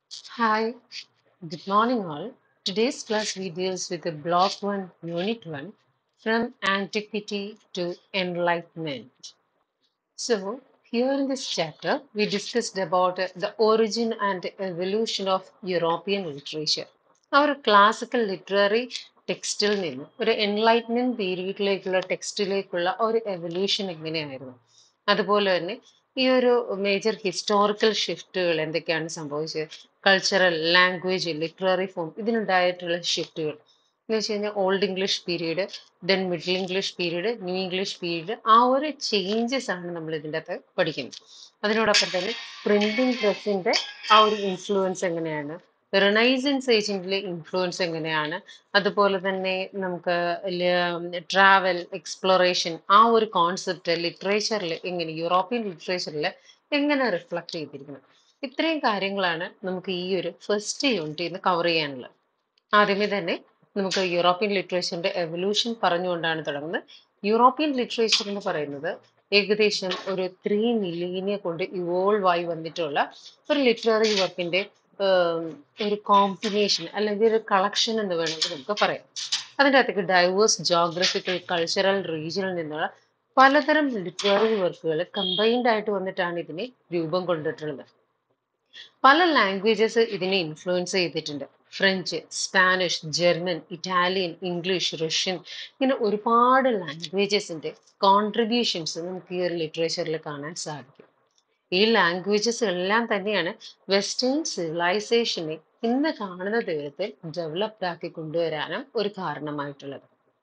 Hi, good morning all. Today's class we deals with the block 1, unit 1 from antiquity to enlightenment. So, here in this chapter, we discussed about uh, the origin and evolution of European literature. ആ ഒരു classical literary ടെക്സ്റ്റിൽ നിന്ന് ഒരു enlightenment പീരീഡിലേക്കുള്ള ടെക്സ്റ്റിലേക്കുള്ള ഒരു evolution എങ്ങനെയായിരുന്നു അതുപോലെ തന്നെ ഈ ഒരു മേജർ ഹിസ്റ്റോറിക്കൽ ഷിഫ്റ്റുകൾ എന്തൊക്കെയാണ് സംഭവിച്ചത് കൾച്ചറൽ ലാംഗ്വേജ് ലിറ്റററി ഫോം ഇതിനുണ്ടായിട്ടുള്ള ഷിഫ്റ്റുകൾ എന്ന് വെച്ച് കഴിഞ്ഞാൽ old English period then middle English period new English period ആ ഒരു ചേഞ്ചസ് ആണ് നമ്മൾ ഇതിൻ്റെ അകത്ത് പഠിക്കുന്നത് അതിനോടൊപ്പം തന്നെ പ്രിന്റിംഗ് പ്രസിന്റെ ആ ഒരു ഇൻഫ്ലുവൻസ് എങ്ങനെയാണ് റിനൈസൻസ് ഏജിന്റെ ഇൻഫ്ലുവൻസ് എങ്ങനെയാണ് അതുപോലെ തന്നെ നമുക്ക് ട്രാവൽ എക്സ്പ്ലോറേഷൻ ആ ഒരു കോൺസെപ്റ്റ് ലിറ്ററേച്ചറിൽ എങ്ങനെ യൂറോപ്യൻ ലിറ്ററേച്ചറിൽ എങ്ങനെ റിഫ്ലക്ട് ചെയ്തിരിക്കുന്നത് ഇത്രയും കാര്യങ്ങളാണ് നമുക്ക് ഈ ഒരു ഫസ്റ്റ് യൂണിറ്റിൽ നിന്ന് കവർ ചെയ്യാനുള്ളത് ആദ്യമേ തന്നെ നമുക്ക് യൂറോപ്യൻ ലിറ്ററേച്ചറിന്റെ എവല്യൂഷൻ പറഞ്ഞുകൊണ്ടാണ് തുടങ്ങുന്നത് യൂറോപ്യൻ ലിറ്ററേച്ചർ എന്ന് പറയുന്നത് ഏകദേശം ഒരു ത്രീ മില്ലിയനെ കൊണ്ട് ഇവോൾവ് ആയി വന്നിട്ടുള്ള ഒരു ലിറ്റററി വർക്കിന്റെ ഒരു കോമ്പിനേഷൻ അല്ലെങ്കിൽ ഒരു കളക്ഷൻ എന്ന് വേണമെങ്കിൽ നമുക്ക് പറയാം അതിൻ്റെ അകത്തേക്ക് ഡൈവേഴ്സ് ജോഗ്രഫിക്കൽ കൾച്ചറൽ റീജിയനിൽ നിന്നുള്ള പലതരം ലിറ്റററി വർക്കുകൾ കമ്പൈൻഡ് ആയിട്ട് വന്നിട്ടാണ് ഇതിനെ രൂപം കൊണ്ടിട്ടുള്ളത് പല ലാംഗ്വേജസ് ഇതിനെ ഇൻഫ്ലുവൻസ് ചെയ്തിട്ടുണ്ട് French Spanish German Italian English Russian ഇങ്ങനെ ഒരുപാട് ലാംഗ്വേജസിന്റെ കോൺട്രിബ്യൂഷൻസ് നമുക്ക് ഈ ഒരു ലിറ്ററേച്ചറിൽ കാണാൻ സാധിക്കും ഈ ലാംഗ്വേജസ് എല്ലാം തന്നെയാണ് വെസ്റ്റേൺ സിവിലൈസേഷനെ ഇന്ന് കാണുന്ന വിധത്തിൽ ഡെവലപ്ഡ് ആക്കി കൊണ്ടുവരാനും ഒരു കാരണമായിട്ടുള്ളത്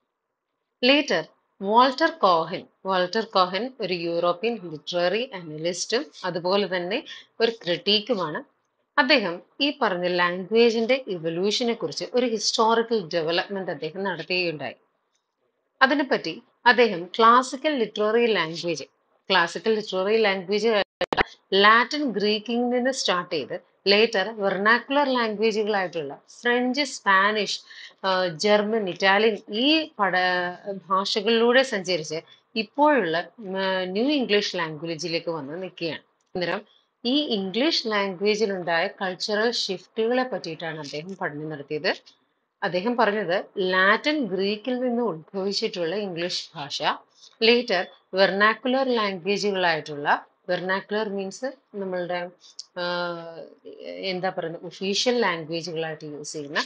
later Walter Cohen Walter Cohen ഒരു യൂറോപ്യൻ ലിറ്റററി അനലിസ്റ്റും അതുപോലെ തന്നെ ഒരു ക്രിട്ടീക്കുമാണ് അദ്ദേഹം ഈ പറഞ്ഞ ലാംഗ്വേജിന്റെ ഇവല്യൂഷനെ കുറിച്ച് ഒരു ഹിസ്റ്റോറിക്കൽ ഡെവലപ്മെന്റ് അദ്ദേഹം നടത്തുകയുണ്ടായി അതിനെപ്പറ്റി അദ്ദേഹം classical literary language classical literary language Latin ഗ്രീക്കിൽ നിന്ന് സ്റ്റാർട്ട് ചെയ്ത് ലേറ്റർ വെർണാക്കുലർ ലാംഗ്വേജുകളായിട്ടുള്ള ഫ്രഞ്ച് സ്പാനിഷ് ജർമ്മൻ ഇറ്റാലിയൻ ഈ പഠ ഭാഷകളിലൂടെ സഞ്ചരിച്ച് ഇപ്പോഴുള്ള ന്യൂ ഇംഗ്ലീഷ് ലാംഗ്വേജിലേക്ക് വന്ന് നിൽക്കുകയാണ് അന്നേരം ഈ ഇംഗ്ലീഷ് ലാംഗ്വേജിലുണ്ടായ കൾച്ചറൽ ഷിഫ്റ്റുകളെ പറ്റിയിട്ടാണ് അദ്ദേഹം പഠനം നടത്തിയത് അദ്ദേഹം പറഞ്ഞത് ലാറ്റിൻ ഗ്രീക്കിൽ നിന്ന് ഉത്ഭവിച്ചിട്ടുള്ള ഇംഗ്ലീഷ് ഭാഷ ലേറ്റർ വെർണാക്കുലർ ലാംഗ്വേജുകളായിട്ടുള്ള വെർണാക്കുലർ മീൻസ് നമ്മളുടെ എന്താ പറയുന്നത് ഒഫീഷ്യൽ ലാംഗ്വേജുകളായിട്ട് യൂസ് ചെയ്യുന്ന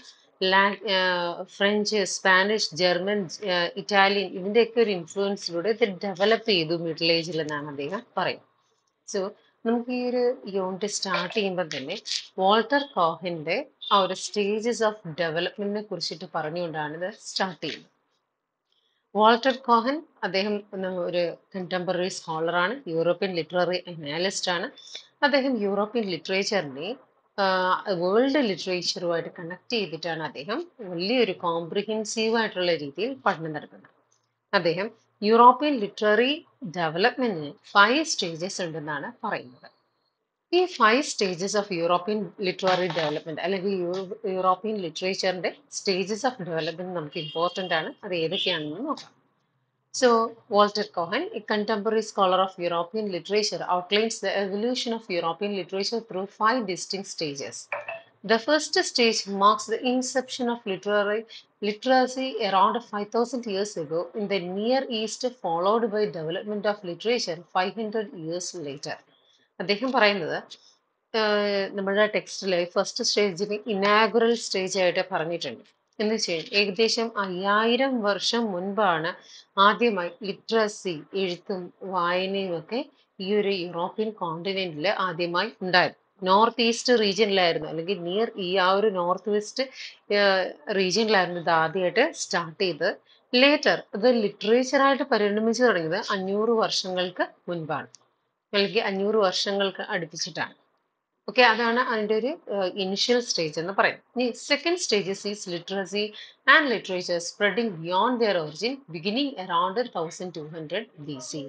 ഫ്രഞ്ച് സ്പാനിഷ് ജർമ്മൻ ഇറ്റാലിയൻ ഇതിൻ്റെയൊക്കെ ഒരു ഇൻഫ്ലുവൻസിലൂടെ ഇത് ഡെവലപ്പ് ചെയ്തു മിഡിൽ ഏജിൽ എന്നാണ് അദ്ദേഹം പറയുന്നത് സോ നമുക്ക് ഈ ഒരു യൂണിറ്റ് സ്റ്റാർട്ട് ചെയ്യുമ്പോൾ തന്നെ വാൾട്ടർ കോഹിന്റെ ആ ഒരു സ്റ്റേജസ് ഓഫ് ഡെവലപ്മെന്റിനെ കുറിച്ചിട്ട് പറഞ്ഞുകൊണ്ടാണ് ഇത് സ്റ്റാർട്ട് ചെയ്യുന്നത് വാൾട്ടർ കോഹൻ അദ്ദേഹം ഒരു കണ്ടംപററി സ്കോളറാണ് യൂറോപ്യൻ ലിറ്റററി അനാലിസ്റ്റ് ആണ് അദ്ദേഹം യൂറോപ്യൻ ലിറ്ററേച്ചറിനെ വേൾഡ് ലിറ്ററേച്ചറുമായിട്ട് കണക്ട് ചെയ്തിട്ടാണ് അദ്ദേഹം വലിയൊരു കോംപ്രിഹെൻസീവ് ആയിട്ടുള്ള രീതിയിൽ പഠനം നടത്തുന്നത് അദ്ദേഹം യൂറോപ്യൻ ലിറ്റററി ഡെവലപ്മെന്റിന് ഫൈവ് സ്റ്റേജസ് ഉണ്ടെന്നാണ് പറയുന്നത് ഈ five stages of European literary development അല്ലെങ്കിൽ യൂറോപ്യൻ ലിറ്ററേച്ചറിന്റെ സ്റ്റേജസ് ഓഫ് ഡെവലപ്മെന്റ് നമുക്ക് ഇമ്പോർട്ടന്റ് ആണ് അത് ഏതൊക്കെയാണെന്ന് നോക്കാം so Walter Cohen a contemporary scholar of European literature outlines the evolution of European literature through five distinct stages The first stage marks the inception of literary literacy around 5000 years ago in the Near East, followed by development of literature 500 years later. അദ്ദേഹം പറയുന്നത് നമ്മുടെ ടെക്സ്റ്റിലെ first സ്റ്റേജിന് inaugural stage ആയിട്ട് പറഞ്ഞിട്ടുണ്ട് എന്ന് വെച്ചാൽ ഏകദേശം അയ്യായിരം വർഷം മുൻപാണ് ആദ്യമായി ലിറ്ററസി എഴുത്തും വായനയും ഒക്കെ ഈ ഒരു യൂറോപ്യൻ കോണ്ടിനെന്റിൽ ആദ്യമായി ഉണ്ടായത് നോർത്ത് ഈസ്റ്റ് റീജിയനിലായിരുന്നു അല്ലെങ്കിൽ നിയർ ഈ ആ ഒരു നോർത്ത് വെസ്റ്റ് റീജിയനിലായിരുന്നു ഇത് ആദ്യമായിട്ട് സ്റ്റാർട്ട് ചെയ്തത് ലേറ്റർ ഇത് ലിറ്ററേച്ചറായിട്ട് പരിണമിച്ചു തുടങ്ങിയത് അഞ്ഞൂറ് വർഷങ്ങൾക്ക് മുൻപാണ് അല്ലെങ്കിൽ അഞ്ഞൂറ് വർഷങ്ങൾക്ക് അടുപ്പിച്ചിട്ടാണ് ഓക്കെ അതാണ് അതിൻ്റെ ഒരു ഇനിഷ്യൽ സ്റ്റേജ് എന്ന് പറയുന്നത് ഇനി second stages is literacy and literature spreading beyond their origin beginning around thousand two hundred B C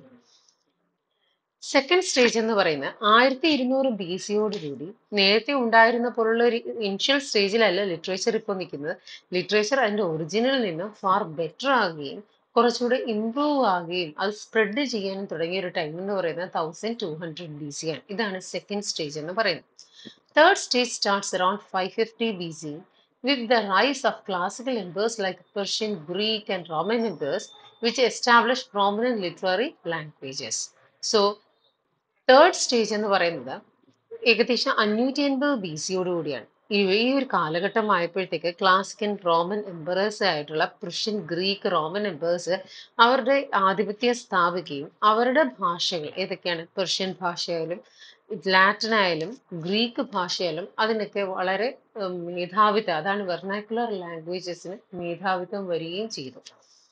second stage എന്ന് പറയുന്നത് ആയിരത്തി ഇരുന്നൂറ് ബി സിയോടുകൂടി നേരത്തെ ഉണ്ടായിരുന്ന പോലുള്ള ഒരു ഇനിഷ്യൽ സ്റ്റേജിലല്ല ലിറ്ററേച്ചർ ഇപ്പോൾ നിൽക്കുന്നത് ലിറ്ററേച്ചർ അതിന്റെ ഒറിജിനലിൽ നിന്ന് ഫാർ ബെറ്റർ ആകുകയും കുറച്ചുകൂടെ ഇംപ്രൂവ് ആകുകയും അത് സ്പ്രെഡ് ചെയ്യാനും തുടങ്ങിയ ഒരു ടൈം എന്ന് പറയുന്നത് thousand two hundred B C ആണ് ഇതാണ് സെക്കൻഡ് സ്റ്റേജ് എന്ന് പറയുന്നത് Third stage starts around 550 BC with the rise of classical empires like Persian, Greek, and Roman empires, which established prominent literary languages. So, third stage എന്ന് പറയുന്നത് ഏകദേശം അഞ്ഞൂറ്റി എൺപത് B സിയോട് കൂടിയാണ് ഈ ഈ ഒരു കാലഘട്ടം ആയപ്പോഴത്തേക്ക് ക്ലാസിക്കൽ റോമൻ എംപറേഴ്സ് ആയിട്ടുള്ള പ്രഷ്യൻ ഗ്രീക്ക് റോമൻ എംപറേഴ്സ് അവരുടെ ആധിപത്യം സ്ഥാപിക്കുകയും അവരുടെ ഭാഷകൾ ഏതൊക്കെയാണ് പെർഷ്യൻ ഭാഷയായാലും ലാറ്റിൻ ആയാലും ഗ്രീക്ക് ഭാഷയായാലും അതിനൊക്കെ വളരെ ഉം, മേധാവിത്വം അതാണ് വെർണാക്കുലർ ലാംഗ്വേജസിന് മേധാവിത്വം വരികയും ചെയ്തു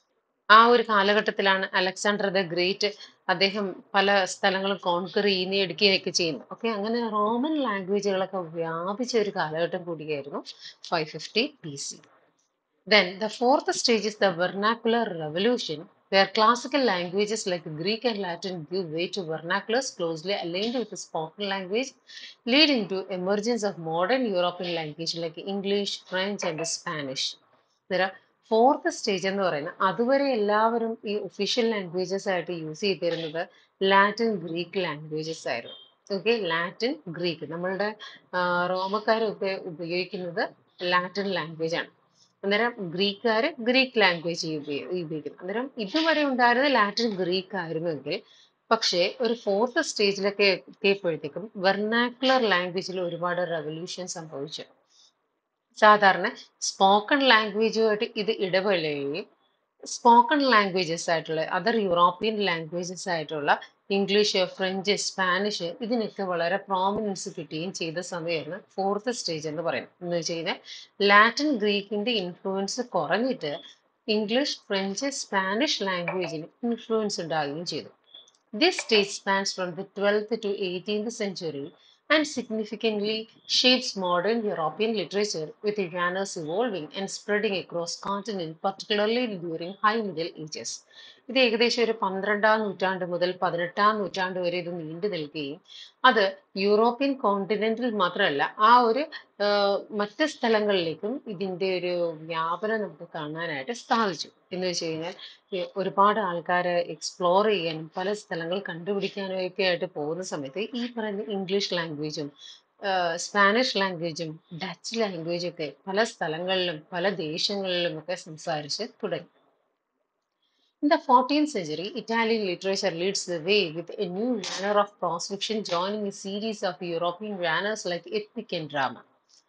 ആ ഒരു കാലഘട്ടത്തിലാണ് അലക്സാണ്ടർ ദ ഗ്രേറ്റ് അദ്ദേഹം പല സ്ഥലങ്ങളും കോൺകർ ചെയ്യുകയും എടുക്കുകയൊക്കെ ചെയ്യുന്നു ഓക്കെ അങ്ങനെ റോമൻ ലാംഗ്വേജുകളൊക്കെ വ്യാപിച്ച ഒരു കാലഘട്ടം കൂടിയായിരുന്നു five fifty B C Then the fourth stage is the vernacular revolution, where classical languages like Greek and Latin give way to vernaculars closely aligned with the spoken language, leading to emergence of modern European language like English, French, and Spanish. അന്നേരം fourth stage എന്ന് പറയുന്നത് അതുവരെ എല്ലാവരും ഈ official languages ആയിട്ട് use ചെയ്തിരുന്നത് Latin Greek languages ആയിരുന്നു okay Latin Greek നമ്മളുടെ റോമക്കാർ ഉപയോഗിക്കുന്നത് ലാറ്റിൻ ലാംഗ്വേജ് ആണ് അന്നേരം ഗ്രീക്കുകാർ ഗ്രീക്ക് ലാംഗ്വേജ് ഉപയോഗിക്കുന്നു അന്നേരം ഇതുവരെ ഉണ്ടായിരുന്നത് ലാറ്റിൻ ഗ്രീക്ക് ആയിരുന്നെങ്കിൽ പക്ഷേ ഒരു ഫോർത്ത് സ്റ്റേജിലൊക്കെ എത്തിയപ്പോഴത്തേക്കും വെർണാക്കുലർ ലാംഗ്വേജിൽ ഒരുപാട് റെവല്യൂഷൻ സംഭവിച്ചു സാധാരണ സ്പോക്കൺ ലാംഗ്വേജുമായിട്ട് ഇത് ഇടപെടുകയും സ്പോക്കൺ ലാംഗ്വേജസ് ആയിട്ടുള്ള അതർ യൂറോപ്യൻ ലാംഗ്വേജസ് ആയിട്ടുള്ള ഇംഗ്ലീഷ് ഫ്രഞ്ച് സ്പാനിഷ് ഇതിനൊക്കെ വളരെ പ്രോമിനൻസ് കിട്ടുകയും ചെയ്ത സമയമായിരുന്നു ഫോർത്ത് സ്റ്റേജ് എന്ന് പറയുന്നത് എന്ന് വെച്ച് കഴിഞ്ഞാൽ ലാറ്റിൻ ഗ്രീക്കിന്റെ ഇൻഫ്ലുവൻസ് കുറഞ്ഞിട്ട് ഇംഗ്ലീഷ് ഫ്രഞ്ച് സ്പാനിഷ് ലാംഗ്വേജിന് ഇൻഫ്ലുവൻസ് ഉണ്ടാവുകയും ചെയ്തു This stage spans from the 12th to 18th century and significantly shapes modern European literature, with genres evolving and spreading across continent, particularly during High Middle Ages. ഇത് ഏകദേശം ഒരു പന്ത്രണ്ടാം നൂറ്റാണ്ട് മുതൽ പതിനെട്ടാം നൂറ്റാണ്ട് വരെ ഇത് നീണ്ടു നിൽക്കുകയും അത് യൂറോപ്യൻ കോണ്ടിനെന്റിൽ മാത്രമല്ല ആ ഒരു ആഹ്, മറ്റ് സ്ഥലങ്ങളിലേക്കും ഇതിന്റെ ഒരു വ്യാപനം നമുക്ക് കാണാനായിട്ട് സാധിച്ചു എന്ന് വെച്ച് കഴിഞ്ഞാൽ ഈ ഒരുപാട് ആൾക്കാര് എക്സ്പ്ലോർ ചെയ്യാനും പല സ്ഥലങ്ങൾ കണ്ടുപിടിക്കാനും ഒക്കെ ആയിട്ട് പോകുന്ന സമയത്ത് ഈ പറയുന്ന ഇംഗ്ലീഷ് ലാംഗ്വേജും സ്പാനിഷ് ലാംഗ്വേജും ഡച്ച് ലാംഗ്വേജും ഒക്കെ പല സ്ഥലങ്ങളിലും പല ദേശങ്ങളിലും ഒക്കെ സംസാരിച്ച് തുടങ്ങി In the 14th century, Italian literature leads the way with a new genre of prose fiction joining a series of European genres like epic and drama.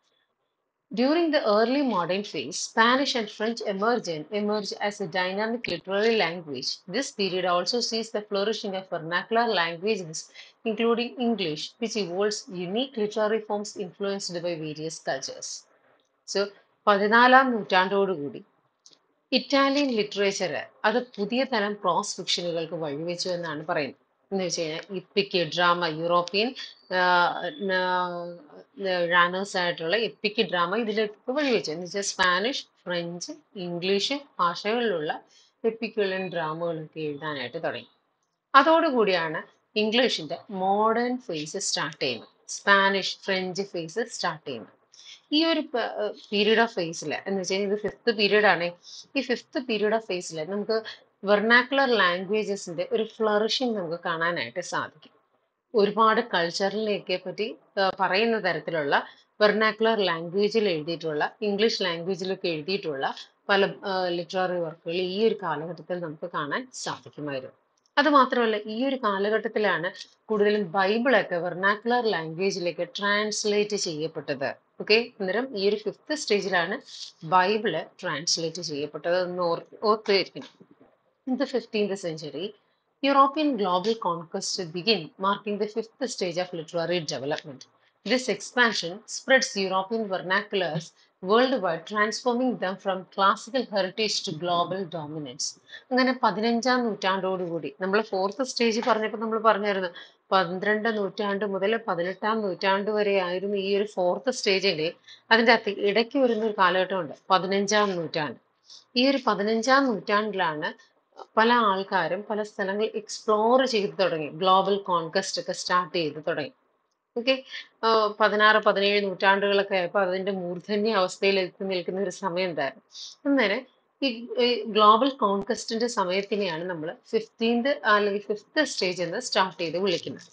During the early modern phase, Spanish and French emerge and emerge as a dynamic literary language. This period also sees the flourishing of vernacular languages, including English, which evolves unique literary forms influenced by various cultures. So, പതിനാലാം നൂറ്റാണ്ടോടുകൂടി Italian literature അത് പുതിയ തരം പ്രോസ് ഫിക്ഷനുകൾക്ക് വഴിവെച്ചു എന്നാണ് പറയുന്നത് എന്ന് വെച്ച് കഴിഞ്ഞാൽ ഇപ്പിക് drama European റാനേഴ്സ് ആയിട്ടുള്ള എപ്പിക് ഡ്രാമ ഇതിലേക്ക് വഴിവെച്ചു എന്ന് വെച്ചാൽ സ്പാനിഷ് ഫ്രഞ്ച് ഇംഗ്ലീഷ് ഭാഷകളിലുള്ള എപ്പിക്കുലൻ ഡ്രാമകളൊക്കെ എഴുതാനായിട്ട് തുടങ്ങി അതോടുകൂടിയാണ് ഇംഗ്ലീഷിന്റെ മോഡേൺ ഫേസ് സ്റ്റാർട്ട് ചെയ്യുന്നത് സ്പാനിഷ് ഫ്രഞ്ച് ഫേസ് സ്റ്റാർട്ട് ചെയ്യുന്നത് ഈ ഒരു പീരീഡ് ഓഫ് ഫേസിൽ എന്ന് വെച്ച് കഴിഞ്ഞാൽ ഇത് ഫിഫ്ത്ത് പീരീഡ് ആണ് ഈ ഫിഫ്ത്ത് പീരീഡ് ഓഫ് ഫേസിൽ നമുക്ക് വെർണാക്കുലർ ലാംഗ്വേജസിന്റെ ഒരു ഫ്ലറിഷിങ് നമുക്ക് കാണാനായിട്ട് സാധിക്കും ഒരുപാട് കൾച്ചറിനെയൊക്കെ പറ്റി ആ, പറയുന്ന തരത്തിലുള്ള വെർണാക്കുലർ ലാംഗ്വേജിൽ എഴുതിയിട്ടുള്ള ഇംഗ്ലീഷ് ലാംഗ്വേജിലൊക്കെ എഴുതിയിട്ടുള്ള പല ലിറ്റററി വർക്കുകൾ ഈ ഒരു കാലഘട്ടത്തിൽ നമുക്ക് കാണാൻ സാധിക്കുമായിരുന്നു അത് മാത്രമല്ല ഈ ഒരു കാലഘട്ടത്തിലാണ് കൂടുതലും ബൈബിളൊക്കെ വെർണാക്കുലർ ലാംഗ്വേജിലേക്ക് ട്രാൻസ്ലേറ്റ് ചെയ്യപ്പെട്ടത് ഓക്കെ അന്നേരം ഈ ഒരു ഫിഫ്ത്ത് സ്റ്റേജിലാണ് ബൈബിള് ട്രാൻസ്ലേറ്റ് ചെയ്യപ്പെട്ടത് എന്ന് ഓർ ഓർത്തിരിക്കണം In the 15th century, European global conquest began, marking the fifth stage of literary development. This expansion spreads European vernaculars worldwide, transforming them from classical heritage to global dominance. അങ്ങനെ പതിനഞ്ചാം നൂറ്റാണ്ടോടുകൂടി നമ്മൾ fourth stage പറഞ്ഞപ്പോൾ നമ്മൾ പറഞ്ഞായിരുന്നു പന്ത്രണ്ട് നൂറ്റാണ്ട് മുതൽ പതിനെട്ടാം നൂറ്റാണ്ട് വരെ ആയിരുന്നു ഈ ഒരു ഫോർത്ത് സ്റ്റേജിന്റെ അതിൻ്റെ അകത്ത് ഇടയ്ക്ക് വരുന്ന ഒരു കാലഘട്ടമുണ്ട് പതിനഞ്ചാം നൂറ്റാണ്ട് ഈ ഒരു പതിനഞ്ചാം നൂറ്റാണ്ടിലാണ് പല ആൾക്കാരും പല സ്ഥലങ്ങൾ എക്സ്പ്ലോർ ചെയ്ത് തുടങ്ങി ഗ്ലോബൽ കോൺകസ്റ്റ് ഒക്കെ സ്റ്റാർട്ട് ചെയ്ത് തുടങ്ങി ഓക്കെ പതിനാറ് പതിനേഴ് നൂറ്റാണ്ടുകളൊക്കെ ആയപ്പോൾ അതിന്റെ മൂർധന്യ അവസ്ഥയിൽ എത്തി നിൽക്കുന്ന ഒരു സമയം എന്തായിരുന്നു അന്നേരം ഈ ഗ്ലോബൽ കോൺകസ്റ്റിന്റെ സമയത്തിനെയാണ് നമ്മൾ ഫിഫ്റ്റീൻത് അല്ലെങ്കിൽ ഫിഫ്ത്ത് സ്റ്റേജ് എന്ന് സ്റ്റാർട്ട് ചെയ്ത് വിളിക്കുന്നത്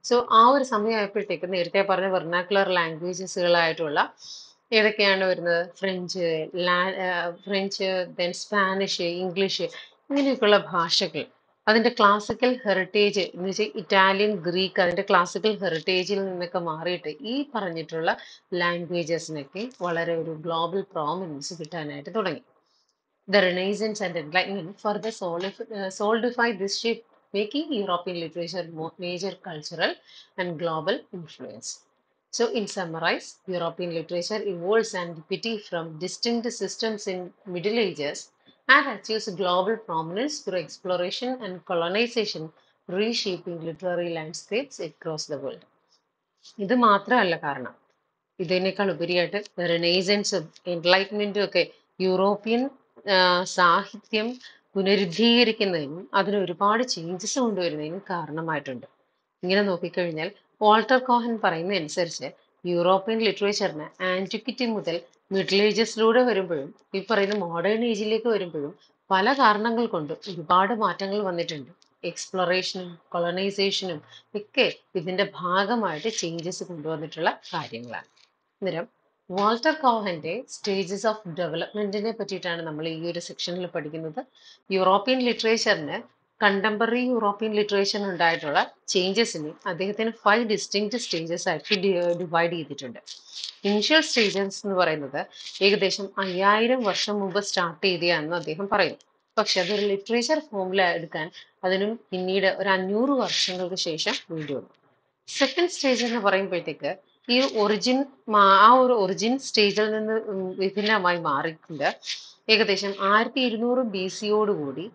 സോ ആ ഒരു സമയമായപ്പോഴത്തേക്ക് നേരത്തെ പറഞ്ഞ വെർണാക്കുലർ ലാംഗ്വേജസുകളായിട്ടുള്ള ഏതൊക്കെയാണ് വരുന്നത് ഫ്രഞ്ച് ലാ ഫ്രഞ്ച് ദെൻ സ്പാനിഷ് ഇംഗ്ലീഷ് ഇങ്ങനെയൊക്കെയുള്ള ഭാഷകൾ അതിന്റെ ക്ലാസിക്കൽ ഹെറിറ്റേജ് എന്ന് വെച്ചാൽ ഇറ്റാലിയൻ ഗ്രീക്ക് അതിന്റെ ക്ലാസിക്കൽ ഹെറിറ്റേജിൽ നിന്നൊക്കെ മാറിയിട്ട് ഈ പറഞ്ഞിട്ടുള്ള ലാംഗ്വേജസിനൊക്കെ വളരെ ഒരു ഗ്ലോബൽ പ്രോമിനൻസ് കിട്ടാനായിട്ട് തുടങ്ങി The Renaissance and Enlightenment further solif- uh, solidified this shift, making European literature mo- major cultural and global influence. So, in summarize, European literature evolves antiquity from distinct systems in Middle Ages and achieves global prominence through exploration and colonization, reshaping literary landscapes across the world. ഇത് മാത്രമല്ല കാരണം ഇതിനേക്കാൾ ഉപരിയായിട്ട് റിനൈസൻസും എൻലൈറ്റ്മെന്റും ഒക്കെ European ആ, സാഹിത്യം പുനരുദ്ധീകരിക്കുന്നതിനും അതിന് ഒരുപാട് ചേഞ്ചസ് കൊണ്ടുവരുന്നതിനും കാരണമായിട്ടുണ്ട് ഇങ്ങനെ നോക്കിക്കഴിഞ്ഞാൽ വാൾട്ടർ കോഹൻ പറയുന്നതനുസരിച്ച് യൂറോപ്യൻ ലിറ്ററേച്ചറിന് ആന്റിക്വിറ്റി മുതൽ മിഡിൽ ഏജസിലൂടെ വരുമ്പോഴും ഈ പറയുന്ന മോഡേൺ ഏജിലേക്ക് വരുമ്പോഴും പല കാരണങ്ങൾ കൊണ്ട് ഒരുപാട് മാറ്റങ്ങൾ വന്നിട്ടുണ്ട് എക്സ്പ്ലോറേഷനും കൊളനൈസേഷനും ഒക്കെ ഇതിന്റെ ഭാഗമായിട്ട് ചേഞ്ചസ് കൊണ്ടുവന്നിട്ടുള്ള കാര്യങ്ങളാണ് അന്നേരം വാൾട്ടർ കോഹന്റെ സ്റ്റേജസ് ഓഫ് ഡെവലപ്മെന്റിനെ പറ്റിയിട്ടാണ് നമ്മൾ ഈ ഒരു സെക്ഷനിൽ പഠിക്കുന്നത് യൂറോപ്യൻ ലിറ്ററേച്ചറിന് കണ്ടംപററി യൂറോപ്യൻ ലിറ്ററേച്ചറിന് ഉണ്ടായിട്ടുള്ള ചേഞ്ചസിനെ അദ്ദേഹത്തിന് ഫൈവ് ഡിസ്റ്റിങ്ക്റ്റ് സ്റ്റേജസ് ആക്കി ഡിവൈഡ് ചെയ്തിട്ടുണ്ട് ഇനിഷ്യൽ സ്റ്റേജസ് എന്ന് പറയുന്നത് ഏകദേശം അയ്യായിരം വർഷം മുമ്പ് സ്റ്റാർട്ട് ചെയ്തതാണെന്ന് അദ്ദേഹം പറയുന്നു പക്ഷെ അതൊരു ലിറ്ററേച്ചർ ഫോമിൽ എടുക്കാൻ അതിനും പിന്നീട് ഒരു അഞ്ഞൂറ് വർഷങ്ങൾക്ക് ശേഷം വേണ്ടി വന്നു സെക്കൻഡ് സ്റ്റേജ് എന്ന് പറയുമ്പോഴത്തേക്ക് ഈ ഒറിജിൻ ആ ഒരു ഒറിജിൻ സ്റ്റേജിൽ നിന്ന് ഉം വിഭിന്നമായി മാറിയിട്ടുണ്ട് ഏകദേശം ആയിരത്തി ഇരുന്നൂറ് ബി സിയോടുകൂടി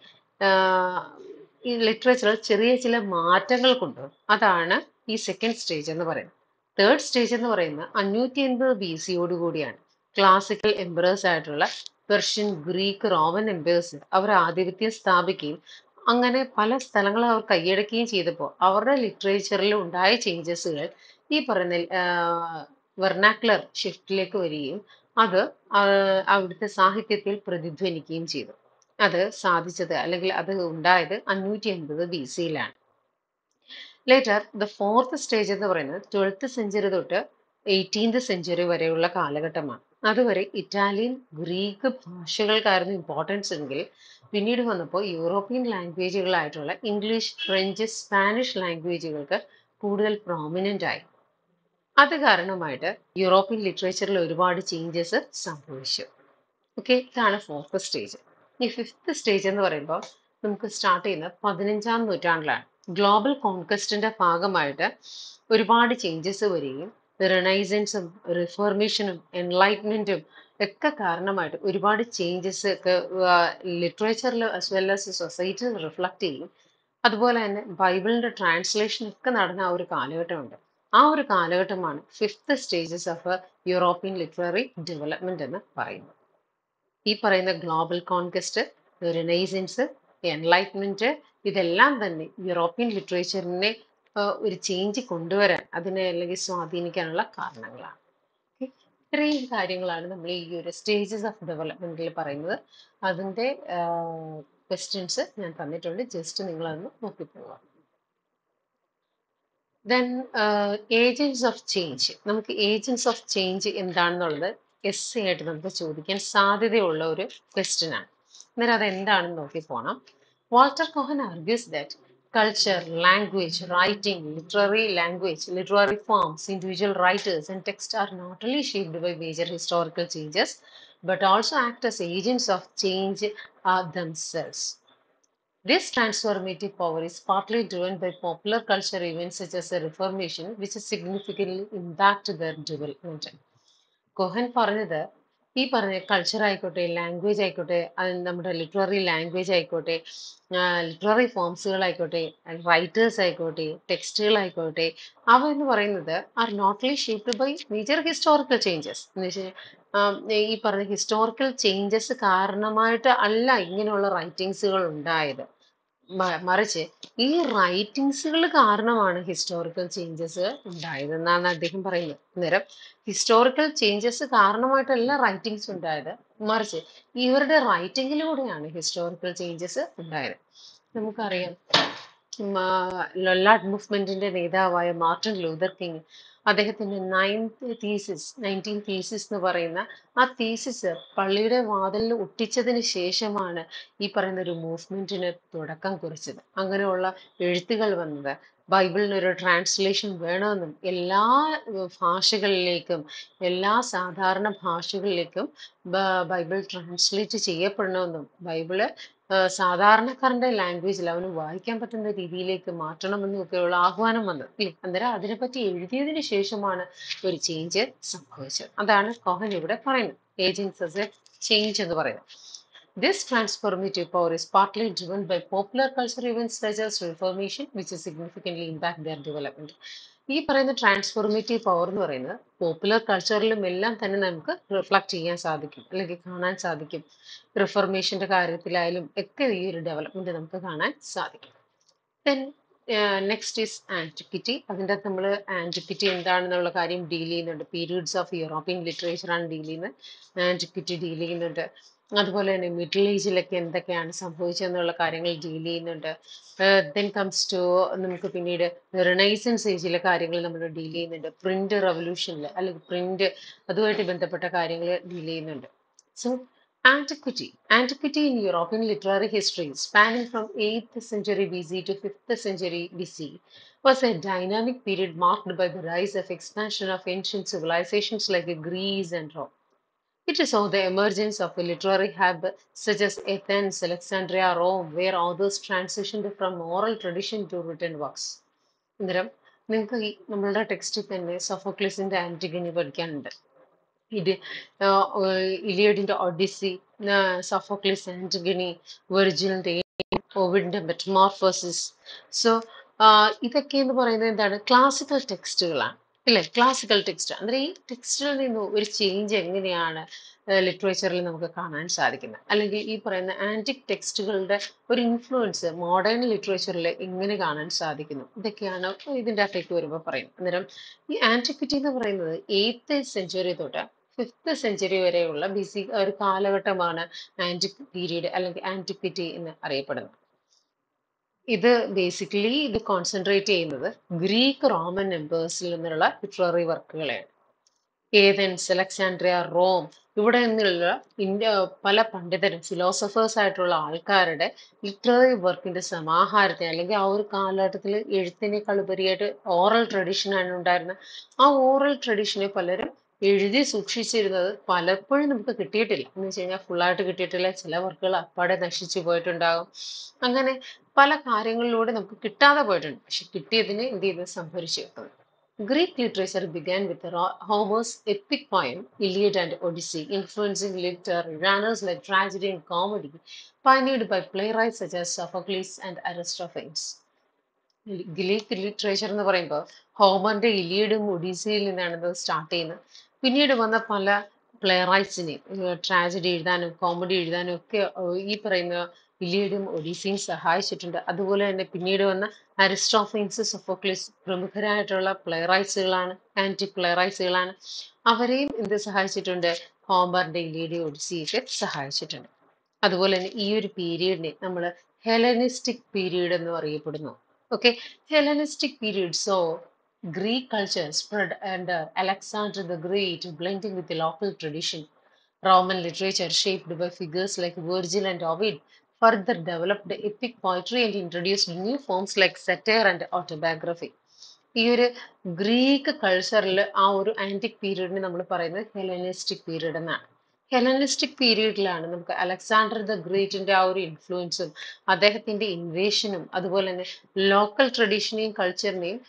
ഈ ലിറ്ററേച്ചറിൽ ചെറിയ ചില മാറ്റങ്ങൾ കൊണ്ടുവന്നു അതാണ് ഈ സെക്കൻഡ് സ്റ്റേജ് എന്ന് പറയുന്നത് തേർഡ് സ്റ്റേജ് എന്ന് പറയുന്നത് അഞ്ഞൂറ്റി എൺപത് ബി സിയോട് കൂടിയാണ് ക്ലാസിക്കൽ എംപറേഴ്സ് ആയിട്ടുള്ള പെർഷ്യൻ ഗ്രീക്ക് റോമൻ എംപേഴ്സ് അവർ ആധിപത്യം സ്ഥാപിക്കുകയും അങ്ങനെ പല സ്ഥലങ്ങളും അവർ കൈയടക്കുകയും ചെയ്തപ്പോൾ അവരുടെ ലിറ്ററേച്ചറിൽ ഉണ്ടായ ചേഞ്ചസുകൾ ഈ പറയുന്ന വെർണാക്കുലർ ഷിഫ്റ്റിലേക്ക് വരികയും അത് ആ, അവിടുത്തെ സാഹിത്യത്തിൽ പ്രതിധ്വനിക്കുകയും ചെയ്തു അത് സാധിച്ചത് അല്ലെങ്കിൽ അത് ഉണ്ടായത് അഞ്ഞൂറ്റി എൺപത് ബി സിയിലാണ് ലേറ്റർ ദ ഫോർത്ത് സ്റ്റേജ് എന്ന് പറയുന്നത് ട്വൽത്ത് സെഞ്ചുറി തൊട്ട് എയ്റ്റീൻത് സെഞ്ചുറി വരെയുള്ള കാലഘട്ടമാണ് അതുവരെ ഇറ്റാലിയൻ ഗ്രീക്ക് ഭാഷകൾക്കായിരുന്നു ഇമ്പോർട്ടൻസ് എങ്കിൽ പിന്നീട് വന്നപ്പോൾ യൂറോപ്യൻ ലാംഗ്വേജുകളായിട്ടുള്ള ഇംഗ്ലീഷ് ഫ്രഞ്ച് സ്പാനിഷ് ലാംഗ്വേജുകൾക്ക് കൂടുതൽ പ്രോമിനൻ്റ് ആയി അത് കാരണമായിട്ട് യൂറോപ്യൻ ലിറ്ററേച്ചറിൽ ഒരുപാട് ചേഞ്ചസ് സംഭവിച്ചു ഓക്കെ ഇതാണ് ഫോർത്ത് സ്റ്റേജ് ഈ ഫിഫ്ത്ത് സ്റ്റേജ് എന്ന് പറയുമ്പോൾ നമുക്ക് സ്റ്റാർട്ട് ചെയ്യുന്നത് പതിനഞ്ചാം നൂറ്റാണ്ടിലാണ് ഗ്ലോബൽ കോൺക്വസ്റ്റിന്റെ ഭാഗമായിട്ട് ഒരുപാട് ചേഞ്ചസ് വരികയും റിനൈസൻസും റിഫോർമേഷനും എൻലൈറ്റ്മെന്റും ഒക്കെ കാരണമായിട്ട് ഒരുപാട് ചേഞ്ചസ് ഒക്കെ ലിറ്ററേച്ചറിൽ ആസ് വെൽ ആസ് സൊസൈറ്റിയിൽ റിഫ്ലക്റ്റ് ചെയ്യും അതുപോലെ തന്നെ ബൈബിളിന്റെ ട്രാൻസ്ലേഷൻ ഒക്കെ നടന്ന ആ ഒരു കാലഘട്ടമുണ്ട് ആ ഒരു കാലഘട്ടമാണ് fifth stages of European literary development എന്ന് പറയുന്നത് ഈ പറയുന്ന ഗ്ലോബൽ കോൺക്വസ്റ്റ് റിനൈസൻസ് എൻലൈറ്റ്മെന്റ് ഇതെല്ലാം തന്നെ യൂറോപ്യൻ ലിറ്ററേച്ചറിനെ ഒരു ചേഞ്ച് കൊണ്ടുവരാൻ അതിനെ അല്ലെങ്കിൽ സ്വാധീനിക്കാനുള്ള കാരണങ്ങളാണ് Okay. ഇത്രയും കാര്യങ്ങളാണ് നമ്മൾ ഈ ഒരു സ്റ്റേജസ് ഓഫ് ഡെവലപ്മെന്റിൽ പറയുന്നത് അതിൻ്റെ ക്വസ്റ്റ്യൻസ് ഞാൻ തന്നിട്ടുണ്ട് ജസ്റ്റ് നിങ്ങളതൊന്ന് നോക്കി പോവുക ദെൻ ഏജൻസ് ഓഫ് ചേഞ്ച് നമുക്ക് ഏജൻസ് ഓഫ് ചേഞ്ച് എന്താണെന്നുള്ളത് എസ് ആയിട്ട് നമുക്ക് ചോദിക്കാൻ സാധ്യതയുള്ള ഒരു ക്വസ്റ്റ്യൻ ആണ് അന്നേരം അത് എന്താണെന്ന് നോക്കി പോകണം Walter Cohen argues that culture, language, writing, literary language, literary forms, individual writers, and text are not only shaped by major historical changes, but also act as agents of change uh, themselves. This transformative power is partly driven by popular culture events such as the Reformation, which has significantly impacted their development. Cohen പറഞ്ഞത് ഈ പറഞ്ഞ culture ആയിക്കോട്ടെ language ആയിക്കോട്ടെ അത് നമ്മുടെ literary language ആയിക്കോട്ടെ literary ഫോംസുകളായിക്കോട്ടെ writers ആയിക്കോട്ടെ ടെക്സ്റ്റുകൾ ആയിക്കോട്ടെ അവ എന്ന് പറയുന്നത് are notably shaped by major historical changes എന്ന് വെച്ചാൽ ഈ പറഞ്ഞ ഹിസ്റ്റോറിക്കൽ ചേഞ്ചസ് കാരണമായിട്ട് അല്ല ഇങ്ങനെയുള്ള റൈറ്റിങ്സുകൾ ഉണ്ടായത് മ- മറിച്ച് ഈ റൈറ്റിങ്സുകൾ കാരണമാണ് ഹിസ്റ്റോറിക്കൽ ചേഞ്ചസ് ഉണ്ടായത് എന്നാണ് അദ്ദേഹം പറയുന്നത് അന്നേരം ഹിസ്റ്റോറിക്കൽ ചേഞ്ചസ് കാരണമായിട്ടല്ല റൈറ്റിങ്സ് ഉണ്ടായത് മറിച്ച് ഇവരുടെ റൈറ്റിങ്ങിലൂടെയാണ് ഹിസ്റ്റോറിക്കൽ ചേഞ്ചസ് ഉണ്ടായത് നമുക്കറിയാം ലൊല്ലാഡ് മൂവ്മെന്റിന്റെ നേതാവായ മാർട്ടിൻ ലൂതർ കിങ് അദ്ദേഹത്തിന്റെ നയൻത് തീസിസ് നയൻറ്റീൻ തീസിസ് എന്ന് പറയുന്ന ആ തീസിസ് പള്ളിയുടെ വാതിലിൽ ഒട്ടിച്ചതിന് ശേഷമാണ് ഈ പറയുന്ന ഒരു മൂവ്മെന്റിന് തുടക്കം കുറിച്ചത് അങ്ങനെയുള്ള എഴുത്തുകൾ വന്നത് ബൈബിളിന് ഒരു ട്രാൻസ്ലേഷൻ വേണമെന്നും എല്ലാ ഏർ ഭാഷകളിലേക്കും എല്ലാ സാധാരണ ഭാഷകളിലേക്കും ബ- ബൈബിൾ ട്രാൻസ്ലേറ്റ് ചെയ്യപ്പെടണമെന്നും ബൈബിള് ഏർ സാധാരണക്കാരന്റെ ലാംഗ്വേജിൽ അവന് വായിക്കാൻ പറ്റുന്ന രീതിയിലേക്ക് മാറ്റണമെന്നും ഒക്കെയുള്ള ആഹ്വാനം വന്നത് ഇല്ലേ അന്നേരം അതിനെപ്പറ്റി എഴുതിയതിനു ശേഷമാണ് ഒരു ചേഞ്ച് സംഭവിച്ചത് അതാണ് കോഹൻ ഇവിടെ പറയുന്നത് ഏജൻസസ് ചേഞ്ച് എന്ന് പറയുന്നത് This transformative power is partly driven by popular culture events such as Reformation, which has significantly impact their development. ഈ പറയുന്ന ട്രാൻസ്ഫോർമേറ്റീവ് പവർ എന്ന് പറയുന്നത് പോപ്പുലർ കൾച്ചറിലും എല്ലാം തന്നെ നമുക്ക് റിഫ്ലക്ട് ചെയ്യാൻ സാധിക്കും അല്ലെങ്കിൽ കാണാൻ സാധിക്കും റിഫർമേഷന്റെ കാര്യത്തിലായാലും ഒക്കെ ഈ ഒരു ഡെവലപ്മെന്റ് നമുക്ക് കാണാൻ സാധിക്കും ദെൻ നെക്സ്റ്റ് ഈസ് ആൻറ്റിക്വിറ്റി അതിൻ്റെ അകത്ത് നമ്മൾ ആൻറ്റിക്വിറ്റി എന്താണെന്നുള്ള കാര്യം ഡീൽ ചെയ്യുന്നുണ്ട് പീരീഡ്സ് ഓഫ് യൂറോപ്യൻ ലിറ്ററേച്ചർ ആണ് ഡീൽ ചെയ്യുന്നത് ആൻറ്റിക്വിറ്റി ഡീൽ ചെയ്യുന്നുണ്ട് അതുപോലെ തന്നെ മിഡിൽ ഏജിലൊക്കെ എന്തൊക്കെയാണ് സംഭവിച്ചതെന്നുള്ള കാര്യങ്ങൾ ഡീൽ ചെയ്യുന്നുണ്ട് ദെൻ കംസ് ടു നമുക്ക് പിന്നീട് റിനൈസൻസ് ഏജിലെ കാര്യങ്ങൾ നമ്മൾ ഡീൽ ചെയ്യുന്നുണ്ട് പ്രിന്റ് റവല്യൂഷനിൽ അല്ലെങ്കിൽ പ്രിന്റ് അതുമായിട്ട് ബന്ധപ്പെട്ട കാര്യങ്ങൾ ഡീൽ ചെയ്യുന്നുണ്ട് so Antiquity. Antiquity in European literary history, spanning from 8th century BC to 5th century BC, was a dynamic period marked by the rise of expansion of ancient civilizations like Greece and Rome. It saw the emergence of a literary hub such as Athens, Alexandria, Rome, where authors transitioned from oral tradition to written works. അന്നേരം നിങ്ങൾക്ക് ഈ നമ്മളുടെ ടെക്സ്റ്റിൽ തന്നെ സോഫോക്ലിസിന്റെ Antigone പഠിക്കാനുണ്ട് ഇത് ഇലിയഡിന്റെ Odyssey Sophocles Antigone വെർജിലിന്റെ ഓവിഡിന്റെ മെറ്റമോർഫോസിസ് സോ ഇതൊക്കെ എന്ന് പറയുന്നത് എന്താണ് ക്ലാസിക്കൽ ടെക്സ്റ്റുകളാണ് ഇല്ലേ ക്ലാസിക്കൽ ടെക്സ്റ്റ് അന്നേരം ഈ ടെക്സ്റ്റിൽ നിന്ന് ഒരു ചേഞ്ച് എങ്ങനെയാണ് ലിറ്ററേച്ചറിൽ നമുക്ക് കാണാൻ സാധിക്കുന്നത് അല്ലെങ്കിൽ ഈ പറയുന്ന ആന്റിക് ടെക്സ്റ്റുകളുടെ ഒരു ഇൻഫ്ലുവൻസ് മോഡേൺ ലിറ്ററേച്ചറിൽ എങ്ങനെ കാണാൻ സാധിക്കുന്നു ഇതൊക്കെയാണ് ഇതിൻ്റെ അകത്തേക്ക് വരുമ്പോൾ പറയുന്നത് അന്നേരം ഈ ആന്റിക്വിറ്റി എന്ന് പറയുന്നത് എയ്ത്ത് സെഞ്ചുറി തൊട്ട് ഫിഫ്ത്ത് സെഞ്ചുറി വരെയുള്ള ബിസി ഒരു കാലഘട്ടമാണ് ആന്റിക് പീരീഡ് അല്ലെങ്കിൽ ആന്റിക്വിറ്റി എന്ന് അറിയപ്പെടുന്നത് ഇത് ബേസിക്കലി ഇത് കോൺസെൻട്രേറ്റ് ചെയ്യുന്നത് ഗ്രീക്ക് റോമൻ എംപേഴ്സിൽ നിന്നുള്ള ലിറ്റററി വർക്കുകളെയാണ് ഏതൻസ് അലക്സാൻഡ്രിയ റോം ഇവിടെ നിന്നുള്ള ഇന്ത്യ പല പണ്ഡിതരും ഫിലോസഫേഴ്സ് ആയിട്ടുള്ള ആൾക്കാരുടെ ലിറ്റററി വർക്കിന്റെ സമാഹാരത്തെ അല്ലെങ്കിൽ ആ ഒരു കാലഘട്ടത്തിൽ എഴുത്തിനേക്കാൾ ഉപരിയായിട്ട് ഓറൽ ട്രഡീഷനാണ് ഉണ്ടായിരുന്നത് ആ ഓറൽ ട്രഡീഷനെ പലരും എഴുതി സൂക്ഷിച്ചിരുന്നത് പലപ്പോഴും നമുക്ക് കിട്ടിയിട്ടില്ല എന്ന് വെച്ച് കഴിഞ്ഞാൽ ഫുള്ളായിട്ട് കിട്ടിയിട്ടില്ല ചില വർക്കുകൾ അപ്പാടെ നശിച്ചു പോയിട്ടുണ്ടാകും അങ്ങനെ പല കാര്യങ്ങളിലൂടെ നമുക്ക് കിട്ടാതെ പോയിട്ടുണ്ട് പക്ഷെ കിട്ടിയതിനെ എന്ത് ചെയ്ത് സംഭരിച്ചു വെക്കുന്നത് Greek literature began with Ro- Homer's epic poem Iliad and Odyssey, influencing literary genres like tragedy and comedy, pioneered by playwrights such as Sophocles and Aristophanes. Greek literature എന്ന് പറയുമ്പോൾ ഹോമറിന്റെ ഇലിയഡും ഒഡീസിയിൽ നിന്നാണ് ഇത് സ്റ്റാർട്ട് ചെയ്യുന്നത് പിന്നീട് വന്ന പല പ്ലേറൈറ്റ്സിനെയും ട്രാജഡി എഴുതാനും കോമഡി എഴുതാനും ഒക്കെ ഏർ ഈ പറയുന്ന ഇലിയഡും ഒഡീസിയും സഹായിച്ചിട്ടുണ്ട് അതുപോലെ തന്നെ പിന്നീട് വന്ന അരിസ്റ്റോഫൈൻസ് സൊഫോക്ലിസ് പ്രമുഖരായിട്ടുള്ള പ്ലേറൈറ്റ്സുകളാണ് ആന്റി പ്ലേറൈറ്റ്സുകളാണ് അവരെയും എന്ത് സഹായിച്ചിട്ടുണ്ട് ഹോമറിന്റെ ഇലിയഡും ഒഡീസിയൊക്കെ സഹായിച്ചിട്ടുണ്ട് അതുപോലെ തന്നെ ഈ ഒരു പീരീഡിനെ നമ്മൾ ഹെലനിസ്റ്റിക് പീരീഡ് എന്ന് അറിയപ്പെടുന്നു okay Hellenistic period so Greek culture spread under Alexander the Great, blending with the local tradition. Roman literature, shaped by figures like Virgil and Ovid, further developed epic poetry and introduced new forms like satire and autobiography. ഈ ഒരു Greek കൾച്ചറിൽ ആ ഒരു antique പീരീഡിന് നമ്മൾ പറയുന്നത് Hellenistic period എന്നാണ് ഹെലനിസ്റ്റിക് പീരീഡിലാണ് നമുക്ക് അലക്സാണ്ടർ ദ ഗ്രേറ്റിന്റെ ആ ഒരു ഇൻഫ്ലുവൻസും അദ്ദേഹത്തിന്റെ ഇൻവേഷനും അതുപോലെ തന്നെ ലോക്കൽ ട്രഡീഷനെയും കൾച്ചറിനെയും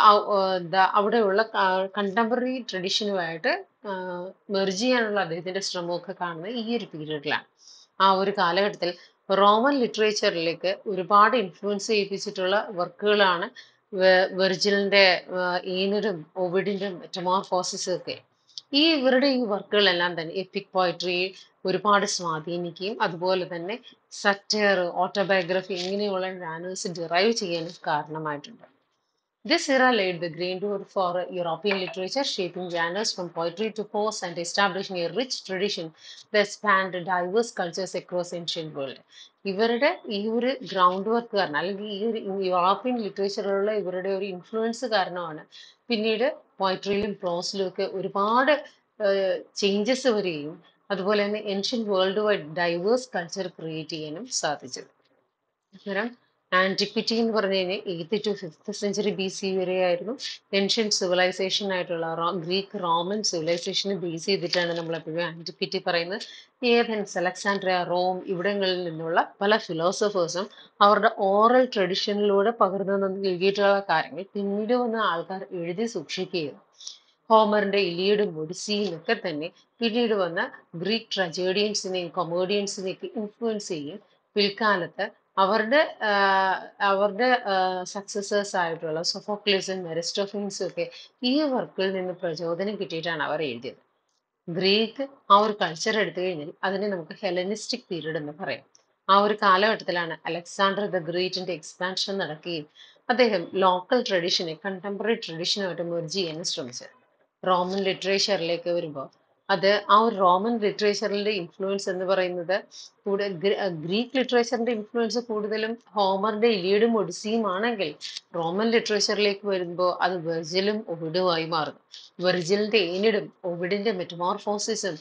അവിടെയുള്ള കണ്ടംപററി ട്രഡീഷനുമായിട്ട് മെർജ് ചെയ്യാനുള്ള അദ്ദേഹത്തിന്റെ ശ്രമമൊക്കെ കാണുന്നത് ഈ ഒരു പീരീഡിലാണ് ആ ഒരു കാലഘട്ടത്തിൽ റോമൻ ലിറ്ററേച്ചറിലേക്ക് ഒരുപാട് ഇൻഫ്ലുവൻസ് ചെയ്യിപ്പിച്ചിട്ടുള്ള വർക്കുകളാണ് വെർജിലിന്റെ ഈനരും ഒവിഡിന്റെ മെറ്റമോർഫോസിസും ഒക്കെ ഈ ഇവരുടെ ഈ വർക്കുകളെല്ലാം തന്നെ എപ്പിക് പോയട്രി ഒരുപാട് സ്വാധീനിക്കുകയും അതുപോലെ തന്നെ സറ്റയർ ഓട്ടോബയോഗ്രഫി ഇങ്ങനെയുള്ള ജാനേഴ്സ് ഡിറൈവ് ചെയ്യാനും കാരണമായിട്ടുണ്ട് This era laid the groundwork for European literature, shaping genres from poetry to prose and establishing a rich tradition that spanned diverse cultures across ancient world. ഇവരുടെ ഈ ഒരു ഗ്രൗണ്ട് വർക്ക് കാരണം അല്ലെങ്കിൽ ഈ ഒരു യൂറോപ്യൻ ലിറ്ററേച്ചറിലുള്ള ഇവരുടെ ഒരു ഇൻഫ്ലുവൻസ് കാരണമാണ് പിന്നീട് പോയട്രിയിലും പ്രോസിലും ഒക്കെ ഒരുപാട് ചേഞ്ചസ് വരികയും അതുപോലെ തന്നെ ancient world wide diverse culture create ചെയ്യാനും സാധിച്ചത് അന്നേരം ആന്റിക്വിറ്റി എന്ന് പറഞ്ഞു കഴിഞ്ഞാൽ eighth to fifth century B C വരെയായിരുന്നു ഏൻഷ്യൻ സിവിലൈസേഷൻ ആയിട്ടുള്ള ഗ്രീക്ക് റോമൻ സിവിലൈസേഷനെ ബേസ് ചെയ്തിട്ടാണ് നമ്മൾ എപ്പോഴും ആന്റിക്വിറ്റി പറയുന്നത് ഏഥൻസ് അലക്സാൻഡ്രിയ റോം ഇവിടങ്ങളിൽ നിന്നുള്ള പല ഫിലോസഫേഴ്സും അവരുടെ ഓറൽ ട്രഡീഷനിലൂടെ പകർന്നു നൽകിയിട്ടുള്ള കാര്യങ്ങൾ പിന്നീട് വന്ന ആൾക്കാർ എഴുതി സൂക്ഷിക്കുകയും ഹോമറിന്റെ ഇലിയഡും ഒഡിസിയും ഒക്കെ തന്നെ പിന്നീട് വന്ന ഗ്രീക്ക് ട്രജേഡിയൻസിനെയും കൊമേഡിയൻസിനെയും ഒക്കെ ഇൻഫ്ലുവൻസ് ചെയ്യും പിൽക്കാലത്ത് അവരുടെ അവരുടെ സക്സസേഴ്സ് ആയിട്ടുള്ള സൊഫോക്ലിസും മെറിസ്റ്റോഫിൻസും ഒക്കെ ഈ വർക്കിൽ നിന്ന് പ്രചോദനം കിട്ടിയിട്ടാണ് അവർ എഴുതിയത് ഗ്രീക്ക് ആ ഒരു കൾച്ചർ എടുത്തു കഴിഞ്ഞാൽ അതിനെ നമുക്ക് ഹെലനിസ്റ്റിക് പീരീഡ് എന്ന് പറയാം ആ ഒരു കാലഘട്ടത്തിലാണ് അലക്സാണ്ടർ ദ ഗ്രേറ്റിന്റെ എക്സ്പാൻഷൻ നടക്കുകയും അദ്ദേഹം ലോക്കൽ ട്രഡീഷനെ കണ്ടംപററി ട്രഡീഷനുമായിട്ട് മെർജ് ചെയ്യാൻ ശ്രമിച്ചത് റോമൻ ലിറ്ററേച്ചറിലേക്ക് വരുമ്പോൾ അത് ആ ഒരു റോമൻ ലിറ്ററേച്ചറിന്റെ ഇൻഫ്ലുവൻസ് എന്ന് പറയുന്നത് കൂടെ ഗ്രീക്ക് ലിറ്ററേച്ചറിന്റെ ഇൻഫ്ലുവൻസ് കൂടുതലും ഹോമറിന്റെ ഇലിയഡും ഒഡിസിയും ആണെങ്കിൽ റോമൻ ലിറ്ററേച്ചറിലേക്ക് വരുമ്പോൾ അത് വെർജിലും ഒവിഡുമായി മാറുന്നു വെർജിലിന്റെ ഏനിടും ഒവിഡിന്റെ മെറ്റമോർഫോസിസും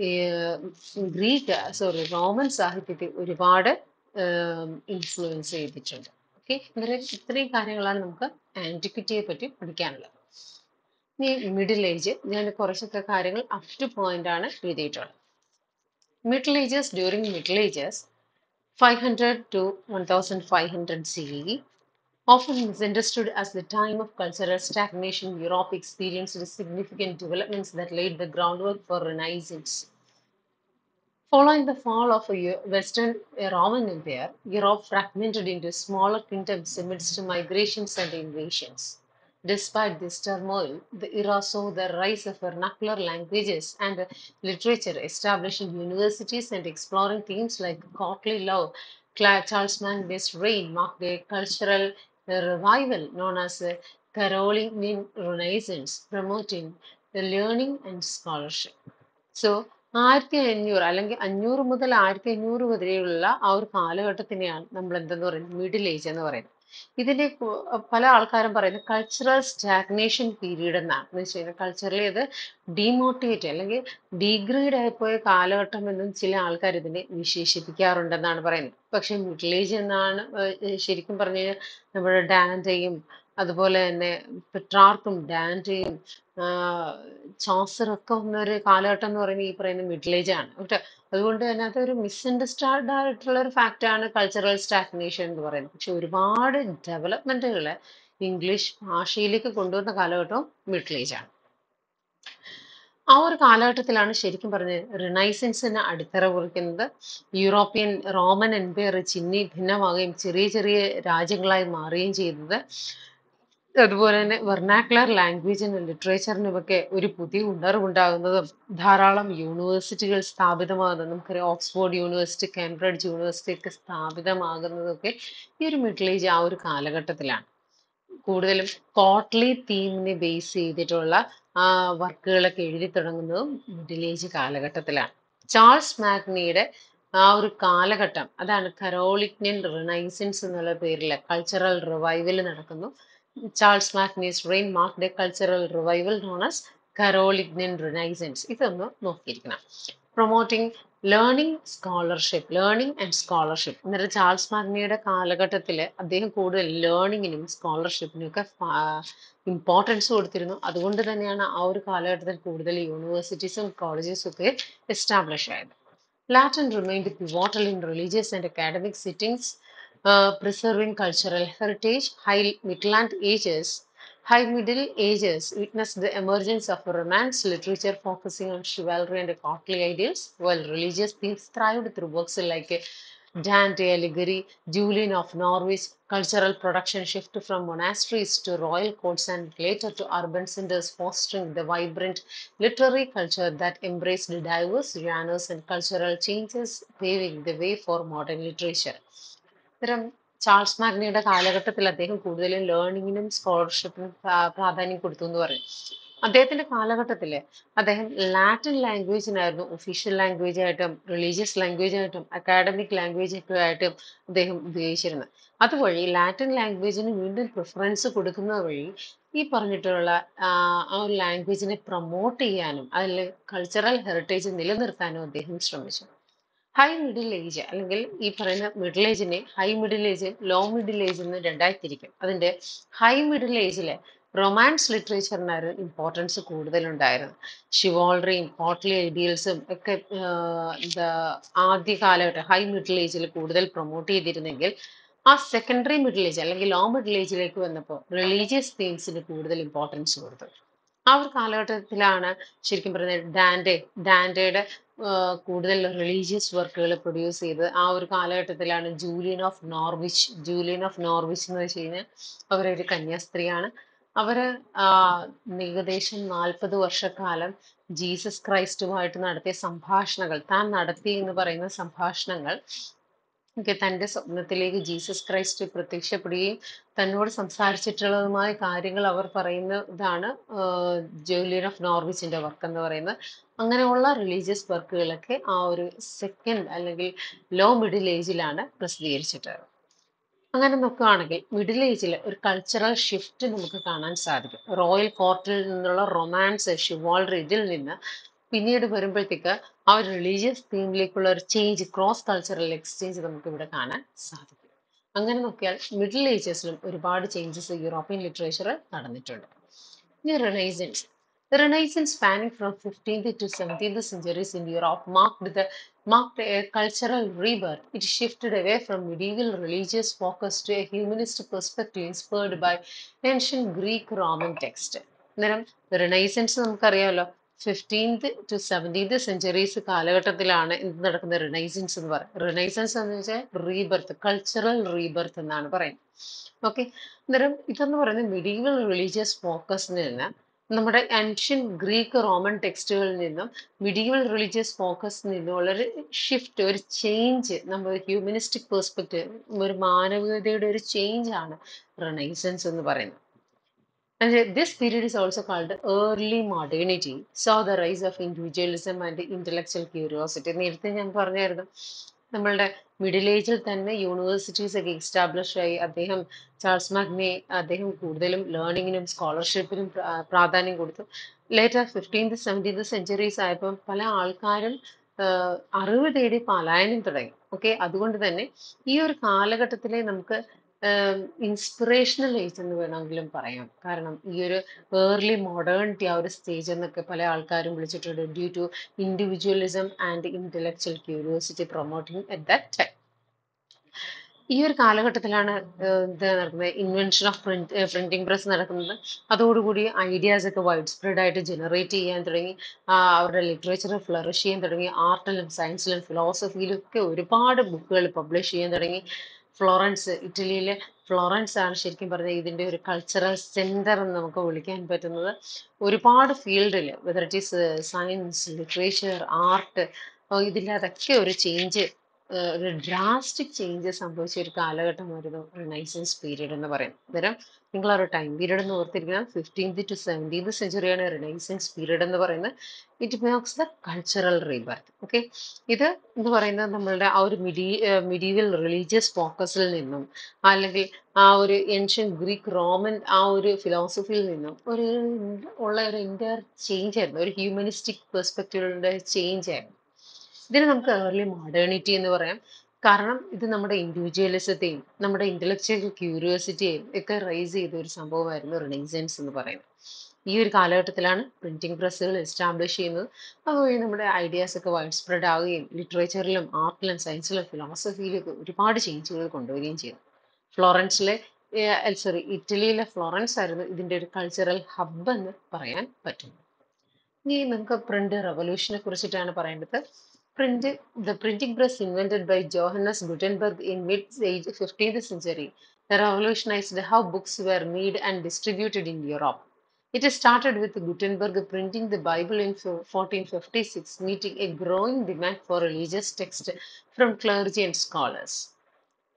ഗ്രീക്ക് സോറി റോമൻ സാഹിത്യത്തെ ഒരുപാട് ഇൻഫ്ലുവൻസ് ചെയ്തിട്ടുണ്ട് ഓക്കെ ഇത്രയും കാര്യങ്ങളാണ് നമുക്ക് ആന്റിക്വിറ്റിയെ പറ്റി പഠിക്കാനുള്ളത് ഇനി മിഡിൽ ഏജ് ഞാൻ കുറച്ചൊക്കെ കാര്യങ്ങൾ അപ് ടു പോയിന്റ് ആണ് എഴുതിയിട്ടുള്ളത് middle ages during middle ages five hundred to one thousand five hundred C often misunderstood as the time of cultural stagnation, Europe experienced significant developments that laid the groundwork for Renaissance. Following the fall of a Western Roman Empire, Europe fragmented into smaller kingdoms amidst migrations and invasions. Despite this turmoil, the era saw the rise of vernacular languages and literature, establishing universities and exploring themes like courtly love. Charles Mann's reign marked a cultural revival known as the Carolingian Renaissance, promoting the learning and scholarship. So, ആയിരത്തി അഞ്ഞൂറ് അല്ലെങ്കിൽ അഞ്ഞൂറ് മുതൽ ആയിരത്തി അഞ്ഞൂറ് വരെയുള്ള ആ ഒരു കാലഘട്ടത്തിനെയാണ് നമ്മൾ എന്തെന്ന് പറയുന്നത് മിഡിൽ ഏജ് എന്ന് പറയുന്നത് ഇതിനെ പല ആൾക്കാരും പറയുന്നത് കൾച്ചറൽ സ്റ്റാഗ്നേഷൻ പീരീഡ് എന്നാണ് എന്ന് വെച്ച് കഴിഞ്ഞാൽ കൾച്ചറലി അത് ഡീമോട്ടിവേറ്റ് അല്ലെങ്കിൽ ഡീഗ്രേഡ് ആയിപ്പോയ കാലഘട്ടം എന്നും ചില ആൾക്കാർ ഇതിനെ വിശേഷിപ്പിക്കാറുണ്ടെന്നാണ് പറയുന്നത് പക്ഷെ മിഡിൽ ഏജ് എന്നാണ് ശരിക്കും പറഞ്ഞു കഴിഞ്ഞാൽ നമ്മുടെ ഡാൻഡയും അതുപോലെ തന്നെ പെട്രാർക്കും ഡാൻഡയും ചോസറൊക്കെ വന്ന ഒരു കാലഘട്ടം എന്ന് പറയുന്നത് ഈ പറയുന്ന മിഡിൽ ഏജ് ആണ് കേട്ടോ അതുകൊണ്ട് തന്നെ അതൊരു മിസ്അണ്ടർസ്റ്റാൻഡ് ആയിട്ടുള്ള ഒരു ഫാക്റ്റ് ആണ് കൾച്ചറൽ സ്റ്റാഗ്നേഷൻ എന്ന് പറയുന്നത് പക്ഷെ ഒരുപാട് ഡെവലപ്മെന്റുകൾ ഇംഗ്ലീഷ് ഭാഷയിലേക്ക് കൊണ്ടുവന്ന കാലഘട്ടവും മിഡിൽ ഏജ് ആണ് ആ ഒരു കാലഘട്ടത്തിലാണ് ശരിക്കും പറഞ്ഞത് റിനൈസൻസിന് അടിത്തറ കുറിക്കുന്നത് യൂറോപ്യൻ റോമൻ എംപയർ ചിന്നി ഭിന്നമാകുകയും ചെറിയ ചെറിയ രാജ്യങ്ങളായി മാറുകയും ചെയ്തത് അതുപോലെ തന്നെ വെർണാക്കുലർ ലാംഗ്വേജിനും ലിറ്ററേച്ചറിനും ഒക്കെ ഒരു പുതിയ ഉണർവുണ്ടാകുന്നതും ധാരാളം യൂണിവേഴ്സിറ്റികൾ സ്ഥാപിതമാകുന്നതും നമുക്കറിയാം ഓക്സ്ഫോർഡ് യൂണിവേഴ്സിറ്റി കാംബ്രിഡ്ജ് യൂണിവേഴ്സിറ്റി ഒക്കെ സ്ഥാപിതമാകുന്നതൊക്കെ ഈ ഒരു മിഡിൽ ഏജ് ആ ഒരു കാലഘട്ടത്തിലാണ് കൂടുതലും കോട്ട്ലി തീമിനെ ബേസ് ചെയ്തിട്ടുള്ള ആ വർക്കുകളൊക്കെ എഴുതി തുടങ്ങുന്നതും മിഡിൽ ഏജ് കാലഘട്ടത്തിലാണ് ചാൾസ് മാഗ്നിയുടെ ആ ഒരു കാലഘട്ടം അതാണ് കരോളിക്നിയൻ റിനൈസൻസ് എന്നുള്ള പേരിൽ കൾച്ചറൽ റിവൈവൽ നടക്കുന്നു Charlemagne's reign mark cultural revival known as Carolingian renaissance ഇതൊന്ന് നോക്കിയിരിക്കണം promoting learning scholarship learning and scholarship അന്നേരം ചാൾസ് മാഗ്നിയുടെ കാലഘട്ടത്തിൽ അദ്ദേഹം കൂടുതൽ ലേണിങ്ങിനും സ്കോളർഷിപ്പിനും ഒക്കെ ഇമ്പോർട്ടൻസ് കൊടുത്തിരുന്നു അതുകൊണ്ട് തന്നെയാണ് ആ ഒരു കാലഘട്ടത്തിൽ കൂടുതൽ യൂണിവേഴ്സിറ്റീസും കോളേജസും ഒക്കെ എസ്റ്റാബ്ലിഷ് ആയത് Latin remained pivotal in religious and academic settings uh, preserving cultural heritage, high Midland ages, high Middle Ages witnessed the emergence of Romance literature focusing on chivalry and courtly ideals, while religious themes thrived through works like Dante Alighieri, Julian of Norwich, cultural production shift from monasteries to royal courts and later to urban centers, fostering the vibrant literary culture that embraced diverse genres and cultural changes, paving the way for modern literature. ഇത്തരം ചാൾസ് മാഗ്നയുടെ കാലഘട്ടത്തിൽ അദ്ദേഹം കൂടുതലും ലേണിങ്ങിനും സ്കോളർഷിപ്പിനും പ്രാധാന്യം കൊടുത്തു എന്ന് പറയും അദ്ദേഹത്തിന്റെ കാലഘട്ടത്തിൽ അദ്ദേഹം ലാറ്റിൻ ലാംഗ്വേജിനായിരുന്നു ഒഫീഷ്യൽ ലാംഗ്വേജ് ആയിട്ടും റിലീജിയസ് ലാംഗ്വേജ് ആയിട്ടും അക്കാഡമിക് ലാംഗ്വേജ് ആയിട്ടും അദ്ദേഹം ഉപയോഗിച്ചിരുന്നത് അതുവഴി ലാറ്റിൻ ലാംഗ്വേജിന് വീണ്ടും പ്രിഫറൻസ് കൊടുക്കുന്നത് വഴി ഈ പറഞ്ഞിട്ടുള്ള ആ ഒരു ലാംഗ്വേജിനെ പ്രൊമോട്ട് ചെയ്യാനും അതിൽ കൾച്ചറൽ ഹെറിറ്റേജ് നിലനിർത്താനും അദ്ദേഹം ശ്രമിച്ചു ഹൈ മിഡിൽ ഏജ് അല്ലെങ്കിൽ ഈ പറയുന്ന മിഡിൽ ഏജിനെ high middle age low middle age എന്ന് രണ്ടായി തിരിക്കും അതിന്റെ ഹൈ മിഡിൽ ഏജിലെ റൊമാൻസ് ലിറ്ററേച്ചറിനായിരുന്നു ഇമ്പോർട്ടൻസ് കൂടുതലുണ്ടായിരുന്നു ഷിവോൾറിയും പോട്ട്ലി ഐഡിയൽസും ഒക്കെ എന്താ ആദ്യ കാലഘട്ടം ഹൈ മിഡിൽ ഏജിൽ കൂടുതൽ പ്രൊമോട്ട് ചെയ്തിരുന്നെങ്കിൽ ആ സെക്കൻഡറി മിഡിൽ ഏജ് അല്ലെങ്കിൽ ലോ മിഡിൽ ഏജിലേക്ക് വന്നപ്പോൾ റിലീജിയസ് തീംസിന് കൂടുതൽ ഇമ്പോർട്ടൻസ് കൊടുത്തു ആ ഒരു കാലഘട്ടത്തിലാണ് ശരിക്കും പറഞ്ഞാൽ ഡാൻഡെ ഡാൻഡയുടെ കൂടുതൽ റിലീജിയസ് വർക്കുകൾ പ്രൊഡ്യൂസ് ചെയ്ത് ആ ഒരു കാലഘട്ടത്തിലാണ് Julian of Norwich Julian of Norwich എന്ന് വെച്ച് കഴിഞ്ഞാൽ അവരൊരു കന്യാസ്ത്രീയാണ് അവര് ഏകദേശം നാൽപ്പത് വർഷക്കാലം ജീസസ് ക്രൈസ്റ്റുമായിട്ട് നടത്തിയ സംഭാഷണങ്ങൾ താൻ നടത്തി എന്ന് പറയുന്ന സംഭാഷണങ്ങൾ ഒക്കെ തൻ്റെ സ്വപ്നത്തിലേക്ക് ജീസസ് ക്രൈസ്റ്റ് പ്രത്യക്ഷപ്പെടുകയും തന്നോട് സംസാരിച്ചിട്ടുള്ളതുമായ കാര്യങ്ങൾ അവർ പറയുന്നതാണ് ജൂലിയൻ ഓഫ് നോർവിച്ചിന്റെ വർക്ക് എന്ന് പറയുന്നത് അങ്ങനെയുള്ള റിലീജിയസ് വർക്കുകളൊക്കെ ആ ഒരു സെക്കൻഡ് അല്ലെങ്കിൽ ലോ മിഡിൽ ഏജിലാണ് പ്രസിദ്ധീകരിച്ചിട്ടുള്ളത് അങ്ങനെ നോക്കുകയാണെങ്കിൽ മിഡിൽ ഏജിൽ ഒരു കൾച്ചറൽ ഷിഫ്റ്റ് നമുക്ക് കാണാൻ സാധിക്കും റോയൽ കോർട്ടിൽ നിന്നുള്ള റൊമാൻസ് ഷിവോൾറി ഇതിൽ നിന്ന് പിന്നീട് വരുമ്പോഴത്തേക്ക് ആ ഒരു റിലീജിയസ് തീമിലേക്കുള്ള ഒരു ചേഞ്ച് ക്രോസ് കൾച്ചറൽ എക്സ്ചേഞ്ച് നമുക്ക് ഇവിടെ കാണാൻ സാധിക്കും അങ്ങനെ നോക്കിയാൽ മിഡിൽ ഏജസിലും ഒരുപാട് ചേഞ്ചസ് യൂറോപ്യൻ ലിറ്ററേച്ചറിൽ നടന്നിട്ടുണ്ട് ഇനി renaissance The Renaissance spanning from 15th to 17th centuries in Europe marked the marked a cultural rebirth. It shifted away from medieval religious focus to a humanist perspective inspired by ancient Greek Roman text. അന്നേരം renaissance നമുക്കറിയാമല്ലോ fifteenth to seventeenth centuries കാലഘട്ടത്തിലാണ് എന്ത് നടക്കുന്ന renaissance എന്ന് പറയുന്നത് renaissance എന്ന് വെച്ചാൽ rebirth cultural rebirth എന്നാണ് പറയുന്നത് ഓക്കെ അന്നേരം ഇതെന്ന് പറയുന്നത് മിഡീവൽ റിലീജിയസ് ഫോക്കസിൽ നിന്ന് നമ്മുടെ ആൻഷ്യൻ ഗ്രീക്ക് റോമൻ ടെക്സ്റ്റുകളിൽ നിന്നും മിഡീവൽ റിലീജിയസ് ഫോക്കസിൽ നിന്നും ഒരു ഷിഫ്റ്റ് ഒരു ചേഞ്ച് നമ്മൾ ഹ്യൂമനിസ്റ്റിക് പെർസ്പെക്റ്റീവ് ഒരു മാനവികതയുടെ ഒരു ചേഞ്ച് ആണ് റിനൈസൻസ് എന്ന് പറയുന്നത് And this period is also called early modernity, saw the rise of individualism and intellectual curiosity. നേരത്തെ ഞാൻ പറഞ്ഞായിരുന്നു നമ്മളുടെ മിഡിൽ ഏജിൽ തന്നെ യൂണിവേഴ്സിറ്റീസ് ഒക്കെ എസ്റ്റാബ്ലിഷ് ആയി അദ്ദേഹം ചാൾസ് മാഗ്നെ അദ്ദേഹം കൂടുതലും ലേണിങ്ങിനും സ്കോളർഷിപ്പിനും പ്രാധാന്യം കൊടുത്തു ലേറ്റർ ഫിഫ്റ്റീൻത് സെവൻറ്റീൻത് സെഞ്ചുറീസ് ആയപ്പോൾ പല ആൾക്കാരും അറിവ് തേടി പലായനം തുടങ്ങി ഓക്കെ അതുകൊണ്ട് തന്നെ ഈ ഒരു കാലഘട്ടത്തിലെ നമുക്ക് ഇൻസ്പിറേഷണൽ ഏജ് എന്ന് വേണമെങ്കിലും പറയാം കാരണം ഈ ഒരു ഏർലി മോഡേണിറ്റി ആ ഒരു സ്റ്റേജ് എന്നൊക്കെ പല ആൾക്കാരും വിളിച്ചിട്ടുണ്ട് due to individualism and intellectual curiosity promoting at that time ഈ ഒരു കാലഘട്ടത്തിലാണ് ഇത് നടക്കുന്നത് invention of print printing press നടക്കുന്നത് അതോടുകൂടി ഐഡിയാസ് ഒക്കെ വൈഡ് സ്പ്രെഡ് ആയിട്ട് ജനറേറ്റ് ചെയ്യാൻ തുടങ്ങി അവരുടെ ലിറ്ററേച്ചർ ഫ്ലറിഷ് ചെയ്യാൻ തുടങ്ങി ആർട്ടിലും സയൻസിലും ഫിലോസഫിയിലും ഒക്കെ ഒരുപാട് ബുക്കുകൾ പബ്ലിഷ് ചെയ്യാൻ തുടങ്ങി ഫ്ലോറൻസ് ഇറ്റലിയിലെ ഫ്ലോറൻസ് ആണ് ശരിക്കും പറഞ്ഞാൽ ഇതിൻ്റെ ഒരു കൾച്ചറൽ സെൻറ്റർ എന്ന് നമുക്ക് വിളിക്കാൻ പറ്റുന്നത് ഒരുപാട് ഫീൽഡിൽ whether it is science literature art ഇതിലതൊക്കെ ഒരു ചേഞ്ച് ഒരു ഡ്രാസ്റ്റിക് ചേഞ്ച് സംഭവിച്ച ഒരു കാലഘട്ടമായിരുന്നു റിനൈസൻസ് പീരീഡ് എന്ന് പറയുന്നത് അന്നേരം നിങ്ങൾ ആ ഒരു ടൈം പീരീഡ് എന്ന് ഓർത്തിരിക്കണം ഫിഫ്റ്റീൻത് ടു സെവൻറ്റീൻത് സെഞ്ചുറിയാണ് റിനൈസൻസ് പീരീഡ് എന്ന് പറയുന്നത് it marks the cultural rebirth okay ഇത് എന്ന് പറയുന്നത് നമ്മളുടെ ആ ഒരു മിഡി മിഡീവൽ റിലീജിയസ് ഫോക്കസിൽ നിന്നും അല്ലെങ്കിൽ ആ ഒരു ഏൻഷ്യൻ ഗ്രീക്ക് റോമൻ ആ ഒരു ഫിലോസഫിയിൽ നിന്നും ഒരു ഉള്ള ഒരു ഇന്റർ ചേഞ്ച് ആയിരുന്നു ഒരു ഹ്യൂമനിസ്റ്റിക് പെർസ്പെക്റ്റീവിൻ്റെ ചേഞ്ച് ആയിരുന്നു ഇതിന് നമുക്ക് ഏർലി മോഡേണിറ്റി എന്ന് പറയാം കാരണം ഇത് നമ്മുടെ ഇൻഡിവിജ്വലിസത്തെയും നമ്മുടെ ഇന്റലക്ച്വൽ ക്യൂരിയോസിറ്റിയെയും ഒക്കെ റൈസ് ചെയ്ത ഒരു സംഭവമായിരുന്നു റിനൈസൻസ് എന്ന് പറയുന്നത് ഈ ഒരു കാലഘട്ടത്തിലാണ് പ്രിന്റിംഗ് പ്രസ്സുകൾ എസ്റ്റാബ്ലിഷ് ചെയ്യുന്നത് അതുവഴി നമ്മുടെ ഐഡിയാസ് ഒക്കെ വൈഡ് സ്പ്രെഡ് ആവുകയും ലിറ്ററേച്ചറിലും ആർട്ടിലും സയൻസിലും ഫിലോസഫിയിലും ഒക്കെ ഒരുപാട് ചേഞ്ചുകൾ കൊണ്ടുവരികയും ചെയ്തു ഫ്ലോറൻസിലെ സോറി ഇറ്റലിയിലെ ഫ്ലോറൻസ് ആയിരുന്നു ഇതിൻ്റെ ഒരു കൾച്ചറൽ ഹബ്ബ് എന്ന് പറയാൻ പറ്റും ഇനി നമുക്ക് പ്രിന്റ് റെവല്യൂഷനെ കുറിച്ചിട്ടാണ് പറയേണ്ടത് print the printing press invented by Johannes Gutenberg in mid 15th century revolutionized how books were made and distributed in Europe. It started with Gutenberg printing the Bible in 1456, meeting a growing demand for religious text from clergy and scholars.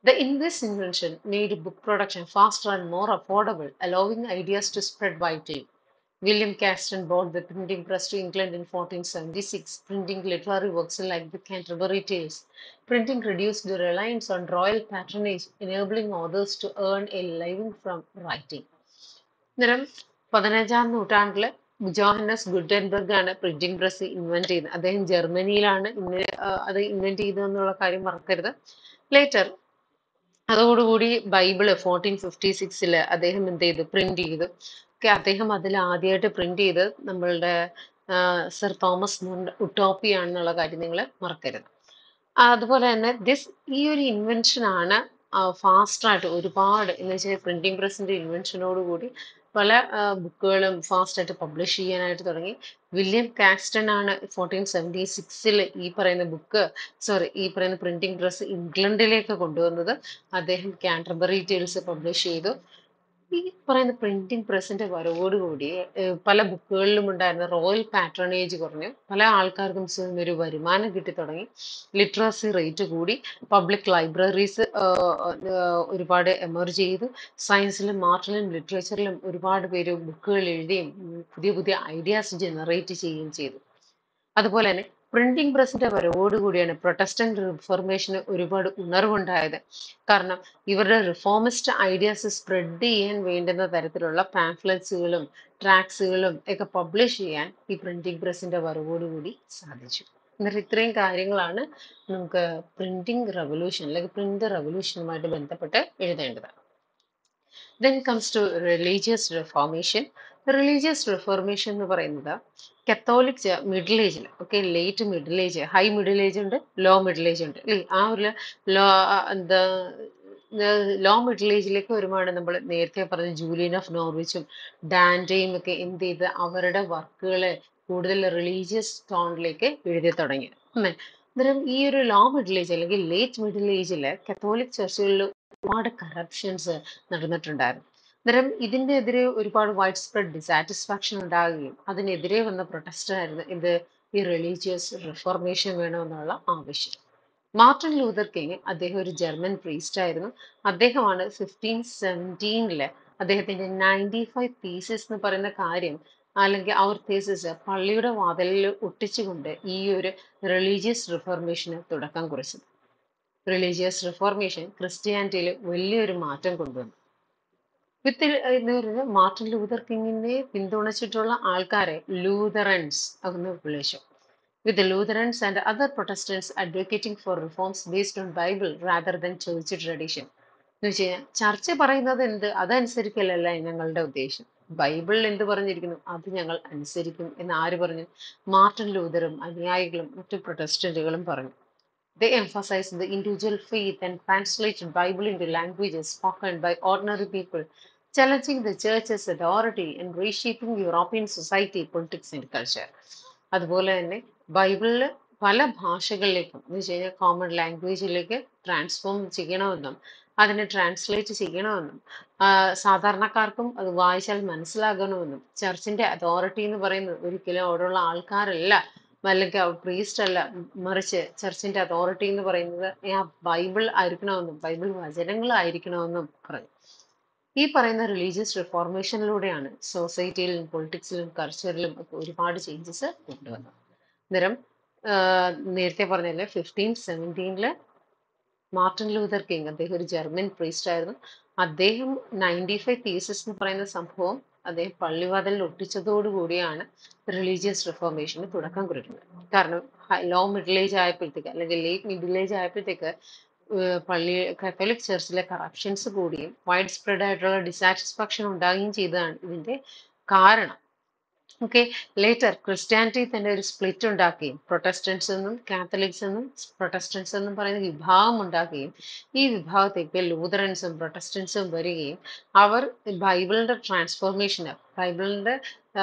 The in this invention made book production faster and more affordable, allowing ideas to spread widely. William Caston brought the printing press to England in 1476, printing literary works like the Canterbury Tales. Printing reduced the reliance on royal patronage, enabling authors to earn a living from writing. അന്നേരം പതിനഞ്ചാം നൂറ്റാണ്ടില് Johannes Gutenberg ആണ് printing press invent ചെയ്തത് അദ്ദേഹം ജർമ്മനിയിലാണ് ഇന്ന് അത് invent ചെയ്തതെന്നുള്ള കാര്യം മറക്കരുത് ലേറ്റർ അതോടുകൂടി ബൈബിള് ഫോർട്ടീൻ ഫിഫ്റ്റി സിക്സില് അദ്ദേഹം എന്ത് ചെയ്തു പ്രിന്റ് ചെയ്തു ഒക്കെ അദ്ദേഹം അതിൽ ആദ്യമായിട്ട് പ്രിന്റ് ചെയ്ത് നമ്മളുടെ സർ തോമസ് ഉട്ടോപ്പിയാണെന്നുള്ള കാര്യം നിങ്ങൾ മറക്കരുത് അതുപോലെ തന്നെ ദിസ് ഈ ഒരു ഇൻവെൻഷൻ ആണ് ഫാസ്റ്റായിട്ട് ഒരുപാട് എന്ന് വെച്ചാൽ പ്രിന്റിംഗ് പ്രസിന്റെ ഇൻവെൻഷനോട് കൂടി പല ബുക്കുകളും ഫാസ്റ്റായിട്ട് പബ്ലിഷ് ചെയ്യാനായിട്ട് തുടങ്ങി വില്യം കാക്സ്റ്റൺ ആണ് ഫോർട്ടീൻ സെവൻറ്റി സിക്സിൽ ഈ പറയുന്ന ബുക്ക് സോറി ഈ പറയുന്ന പ്രിന്റിംഗ് പ്രസ് ഇംഗ്ലണ്ടിലേക്ക് കൊണ്ടുവന്നത് അദ്ദേഹം കാൻറ്റർബറി ടേൽസ് പബ്ലിഷ് ചെയ്തു ഈ പറയുന്ന പ്രിന്റിംഗ് പ്രസിന്റെ വരവോടുകൂടി ഏഹ് പല ബുക്കുകളിലും ഉണ്ടായിരുന്ന റോയൽ പാട്രണേജ് കുറഞ്ഞു പല ആൾക്കാർക്കും സ്വയം ഒരു വരുമാനം കിട്ടി തുടങ്ങി ലിറ്ററസി റേറ്റ് കൂടി പബ്ലിക് ലൈബ്രറീസ് ഒരുപാട് എമർജ് ചെയ്തു സയൻസിലും ആർട്ടിലും ലിറ്ററേച്ചറിലും ഒരുപാട് പേര് ബുക്കുകൾ എഴുതുകയും ഉം, പുതിയ പുതിയ ഐഡിയാസ് ജനറേറ്റ് ചെയ്യുകയും ചെയ്തു അതുപോലെ തന്നെ പ്രിന്റിംഗ് പ്രസിന്റെ വരവോടുകൂടിയാണ് പ്രൊട്ടസ്റ്റന്റ് റിഫോർമേഷന് ഒരുപാട് ഉണർവുണ്ടായത് കാരണം ഇവരുടെ റിഫോമിസ്റ്റ് ഐഡിയാസ് സ്പ്രെഡ് ചെയ്യാൻ വേണ്ടുന്ന തരത്തിലുള്ള പാംഫ്ലെറ്റ്സുകളും ട്രാക്സുകളും ഒക്കെ പബ്ലിഷ് ചെയ്യാൻ ഈ പ്രിന്റിംഗ് പ്രസിന്റെ വരവോടുകൂടി സാധിച്ചു എന്നിട്ട് ഇത്രയും കാര്യങ്ങളാണ് നമുക്ക് പ്രിന്റിംഗ് റവല്യൂഷൻ അല്ലെങ്കിൽ പ്രിന്റ് റവല്യൂഷനുമായിട്ട് ബന്ധപ്പെട്ട് എഴുതേണ്ടത് then comes to religious reformation religious reformation എന്ന് പറയുന്നത് കത്തോലിക് മിഡിൽ ഏജിൽ okay late middle age high middle age ഉണ്ട് ലോ മിഡിൽ ഏജ് ഉണ്ട് അല്ലേ ആ ഒരു ലോ എന്താ ലോ മിഡിൽ ഏജിലേക്ക് വരുമ്പോൾ നമ്മൾ നേരത്തെ പറഞ്ഞ ജൂലിയൻ ഓഫ് നോർവിച്ചും ഡാൻഡയും ഒക്കെ എന്ത് ചെയ്ത് അവരുടെ വർക്കുകളെ കൂടുതൽ റിലീജിയസ് ടോണിലേക്ക് എഴുതി തുടങ്ങി ഉം. അന്നേരം ഈ ഒരു ലോ മിഡിൽ ഏജ് അല്ലെങ്കിൽ ലേറ്റ് മിഡിൽ ഏജിൽ കത്തോലിക് ചർച്ചുകളിൽ ഒരുപാട് കറപ്ഷൻസ് നടന്നിട്ടുണ്ടായിരുന്നു അന്നേരം ഇതിനെതിരെ ഒരുപാട് വൈഡ് സ്പ്രെഡ് ഡിസാറ്റിസ്ഫാക്ഷൻ ഉണ്ടാകുകയും അതിനെതിരെ വന്ന പ്രൊട്ടസ്റ്റ് ആയിരുന്നു ഇത് ഈ റിലീജിയസ് റിഫോർമേഷൻ വേണമെന്നുള്ള ആവശ്യം മാർട്ടിൻ ലൂതർ കിങ് അദ്ദേഹം ഒരു ജർമ്മൻ പ്രീസ്റ്റ് ആയിരുന്നു അദ്ദേഹമാണ് ഫിഫ്റ്റീൻ സെവൻറ്റീനില് അദ്ദേഹത്തിന്റെ നയൻറ്റി ഫൈവ് തീസിസ് എന്ന് പറയുന്ന കാര്യം അല്ലെങ്കിൽ ആ ഒരു തീസിസ് പള്ളിയുടെ വാതിലിൽ ഒട്ടിച്ചുകൊണ്ട് ഈ ഒരു റിലീജിയസ് റിഫോർമേഷന് തുടക്കം കുറിച്ചത് റിലീജിയസ് റിഫോർമേഷൻ ക്രിസ്ത്യാനിറ്റിയിൽ വലിയൊരു മാറ്റം കൊണ്ടുവന്നു വിത്ത് എന്ന് പറയുന്നത് മാർട്ടിൻ ലൂതർ കിങ്ങിനെ പിന്തുണച്ചിട്ടുള്ള ആൾക്കാരെ ലൂതറൻസ് എന്ന് വിളിച്ചു with the Lutherans and other Protestants advocating for reforms based on Bible rather than church tradition. എന്ന് വെച്ച് കഴിഞ്ഞാൽ ചർച്ച പറയുന്നത് എന്ത് അതനുസരിക്കലല്ല ഞങ്ങളുടെ ഉദ്ദേശം ബൈബിളിൽ എന്ത് പറഞ്ഞിരിക്കുന്നു അത് ഞങ്ങൾ അനുസരിക്കും എന്ന് ആര് പറഞ്ഞു മാർട്ടിൻ ലൂതറും അനുയായികളും മറ്റു പ്രൊട്ടസ്റ്റന്റുകളും പറഞ്ഞു They emphasized the individual faith and translated Bible into languages spoken by ordinary people, challenging the church's authority and reshaping European society, politics and culture. അതുപോലെ തന്നെ ബൈബിളിൽ പല ഭാഷകളിലേക്കും എന്ന് വെച്ച് കഴിഞ്ഞാൽ കോമൺ ലാംഗ്വേജിലേക്ക് ട്രാൻസ്ഫോം ചെയ്യണമെന്നും അതിനെ ട്രാൻസ്ലേറ്റ് ചെയ്യണമെന്നും ആ, സാധാരണക്കാർക്കും അത് വായിച്ചാൽ മനസ്സിലാകണമെന്നും ചർച്ചിന്റെ അതോറിറ്റി എന്ന് പറയുന്നത് ഒരിക്കലും അവിടെയുള്ള ആൾക്കാരല്ല അല്ലെങ്കിൽ പ്രീസ്റ്റ് അല്ല മറിച്ച് ചർച്ചിന്റെ അതോറിറ്റി എന്ന് പറയുന്നത് ആ ബൈബിൾ ആയിരിക്കണമെന്നും ബൈബിൾ വചനങ്ങളായിരിക്കണമെന്നും പറഞ്ഞു ഈ പറയുന്ന റിലീജിയസ് റിഫോർമേഷനിലൂടെയാണ് സൊസൈറ്റിയിലും പൊളിറ്റിക്സിലും കൾച്ചറിലും ഒക്കെ ഒരുപാട് ചേഞ്ചസ് കൊണ്ടുവന്നത് അന്നേരം ആഹ് നേരത്തെ പറഞ്ഞല്ലേ ഫിഫ്റ്റീൻ സെവൻറ്റീനില് മാർട്ടിൻ ലൂതർ കിങ് അദ്ദേഹം ഒരു ജർമ്മൻ പ്രീസ്റ്റ് ആയിരുന്നു അദ്ദേഹം നയൻറ്റി ഫൈവ് തീസസ് എന്ന് പറയുന്ന സംഭവം അദ്ദേഹം പള്ളിവാതിലിൽ ഒട്ടിച്ചതോടുകൂടിയാണ് റിലീജിയസ് റിഫോർമേഷന് തുടക്കം കുറിക്കുന്നത് കാരണം ലോ മിഡിൽ ഏജ് ആയപ്പോഴത്തേക്ക് അല്ലെങ്കിൽ ലേറ്റ് മിഡിൽ ഏജ് ആയപ്പോഴത്തേക്ക് ഏഹ് പള്ളി കത്തോലിക് ചർച്ചിലെ കറപ്ഷൻസ് കൂടിയും വൈഡ് സ്പ്രെഡ് ആയിട്ടുള്ള ഡിസാറ്റിസ്ഫാക്ഷൻ ഉണ്ടാകുകയും ചെയ്തതാണ് ഇതിന്റെ കാരണം ഓക്കെ ലേറ്റർ ക്രിസ്ത്യാനിറ്റി തന്നെ ഒരു സ്പ്ലിറ്റ് ഉണ്ടാക്കുകയും പ്രൊട്ടസ്റ്റൻസ് എന്നും കാത്തലിക്സ് എന്നും പ്രൊട്ടസ്റ്റൻസ് എന്നും പറയുന്ന വിഭാഗം ഉണ്ടാക്കുകയും ഈ വിഭാഗത്തേക്ക് ലൂതറൻസും പ്രൊട്ടസ്റ്റൻസും വരികയും അവർ ബൈബിളിന്റെ ട്രാൻസ്ഫോർമേഷന് ബൈബിളിന്റെ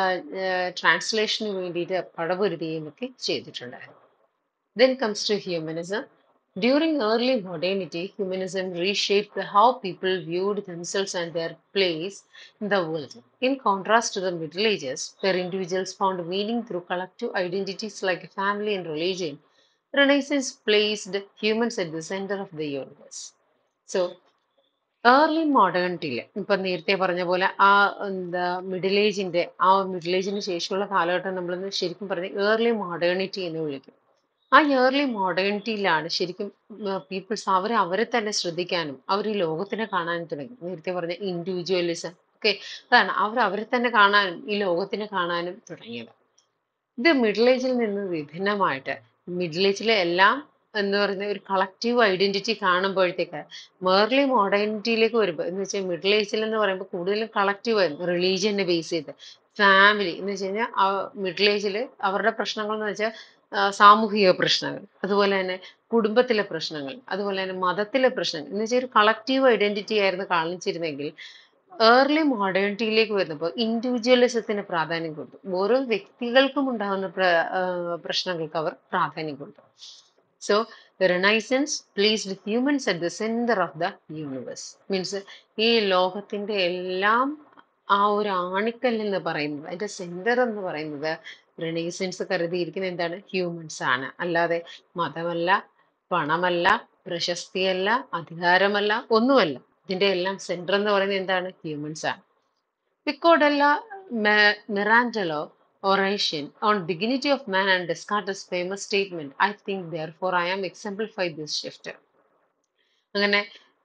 ട്രാൻസ്ലേഷന് വേണ്ടിയിട്ട് പടപൊരുതുകയും ഒക്കെ ചെയ്തിട്ടുണ്ടായിരുന്നു Then comes to humanism. During early modernity, humanism reshaped the how people viewed themselves and their place in the world. In contrast to the Middle Ages, where individuals found meaning through collective identities like family and religion, Renaissance placed humans at the center of the universe. So early മോഡേണിറ്റിയിൽ ഇപ്പം നേരത്തെ പറഞ്ഞ പോലെ ആ എന്താ middle ഏജിൻ്റെ ആ middle ഏജിന് ശേഷമുള്ള കാലഘട്ടം നമ്മളൊന്ന് ശരിക്കും പറഞ്ഞ ഏർലി മോഡേണിറ്റി എന്ന് വിളിക്കും ആ ഏർലി മോഡേണിറ്റിയിലാണ് ശരിക്കും പീപ്പിൾസ് അവർ അവരെ തന്നെ ശ്രദ്ധിക്കാനും അവർ ഈ ലോകത്തിനെ കാണാനും തുടങ്ങി നേരത്തെ പറഞ്ഞ ഇൻഡിവിജ്വലിസം ഓക്കെ അതാണ് അവർ അവരെ തന്നെ കാണാനും ഈ ലോകത്തിനെ കാണാനും തുടങ്ങിയത് ഇത് മിഡിൽ ഏജിൽ നിന്ന് വിഭിന്നമായിട്ട് മിഡിൽ ഏജിലെ എല്ലാം എന്ന് പറയുന്ന ഒരു കളക്റ്റീവ് ഐഡന്റിറ്റി കാണുമ്പോഴത്തേക്ക് മേർലി മോഡേണിറ്റിയിലേക്ക് വരുമ്പോൾ എന്ന് വെച്ചാൽ മിഡിൽ ഏജിൽ എന്ന് പറയുമ്പോൾ കൂടുതലും കളക്റ്റീവ് ആയിരുന്നു റിലീജിയനെ ബേസ് ചെയ്ത് ഫാമിലി എന്ന് വെച്ച് കഴിഞ്ഞാൽ മിഡിൽ ഏജിൽ അവരുടെ പ്രശ്നങ്ങൾ എന്ന് വെച്ചാൽ ആ, സാമൂഹിക പ്രശ്നങ്ങൾ അതുപോലെ തന്നെ കുടുംബത്തിലെ പ്രശ്നങ്ങൾ അതുപോലെ തന്നെ മതത്തിലെ പ്രശ്നങ്ങൾ എന്ന് വെച്ചാൽ ഒരു കളക്റ്റീവ് ഐഡന്റിറ്റി ആയിരുന്നു കാണിച്ചിരുന്നെങ്കിൽ ഏർലി മോഡേണിറ്റിയിലേക്ക് വരുന്നപ്പോൾ ഇൻഡിവിജ്വലിസത്തിന് പ്രാധാന്യം കൊടുത്തു ഓരോ വ്യക്തികൾക്കും ഉണ്ടാകുന്ന പ്ര ആ, പ്രശ്നങ്ങൾക്ക് അവർ പ്രാധാന്യം കൊടുത്തു so renaissance placed humans at the centre of the universe means ഈ ലോകത്തിന്റെ എല്ലാം ആ ഒരു ആണിക്കല്ല് എന്ന് പറയുന്നത് അതിന്റെ സെന്റർ എന്ന് പറയുന്നത് റിനൈസൻസ് കരുതിയിരിക്കുന്ന എന്താണ് ഹ്യൂമൻസ് ആണ് അല്ലാതെ മതമല്ല പണമല്ല പ്രശസ്തിയല്ല അധികാരമല്ല ഒന്നുമല്ല ഇതിന്റെ എല്ലാം സെന്റർ എന്ന് പറയുന്നത് എന്താണ് ഹ്യൂമൻസ് ആണ് പിക്കോഡല്ല മിറാൻഡലോ oration on dignity of man and Descartes' famous statement, I think therefore I am exemplify this shift. അങ്ങനെ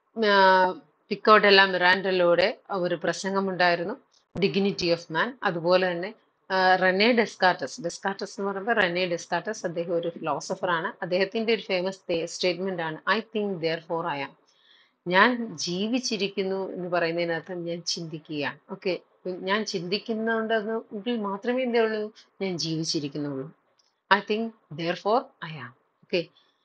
പിക്കോഡെല്ല മിറാൻഡലോടെ ഒരു പ്രസംഗമുണ്ടായിരുന്നു ഡിഗ്നിറ്റി ഓഫ് മാൻ അതുപോലെ തന്നെ ആ, റെനെ ഡെസ്കാർട്ടസ് ഡെസ്കാർട്ടസ് എന്ന് പറയുമ്പോൾ റെനെ ഡെസ്കാർട്ടസ് അദ്ദേഹം ഒരു philosopher ആണ് അദ്ദേഹത്തിന്റെ ഒരു ഫേമസ് സ്റ്റേറ്റ്മെന്റ് ആണ് I think therefore I am ഞാൻ ജീവിച്ചിരിക്കുന്നു എന്ന് പറയുന്നതിനർത്ഥം ഞാൻ ചിന്തിക്കുകയാണ് ഓക്കെ ഞാൻ ചിന്തിക്കുന്നുണ്ടെങ്കിൽ മാത്രമേ എന്തേ ഉള്ളൂ ഞാൻ ജീവിച്ചിരിക്കുന്നുള്ളൂ I think therefore I am okay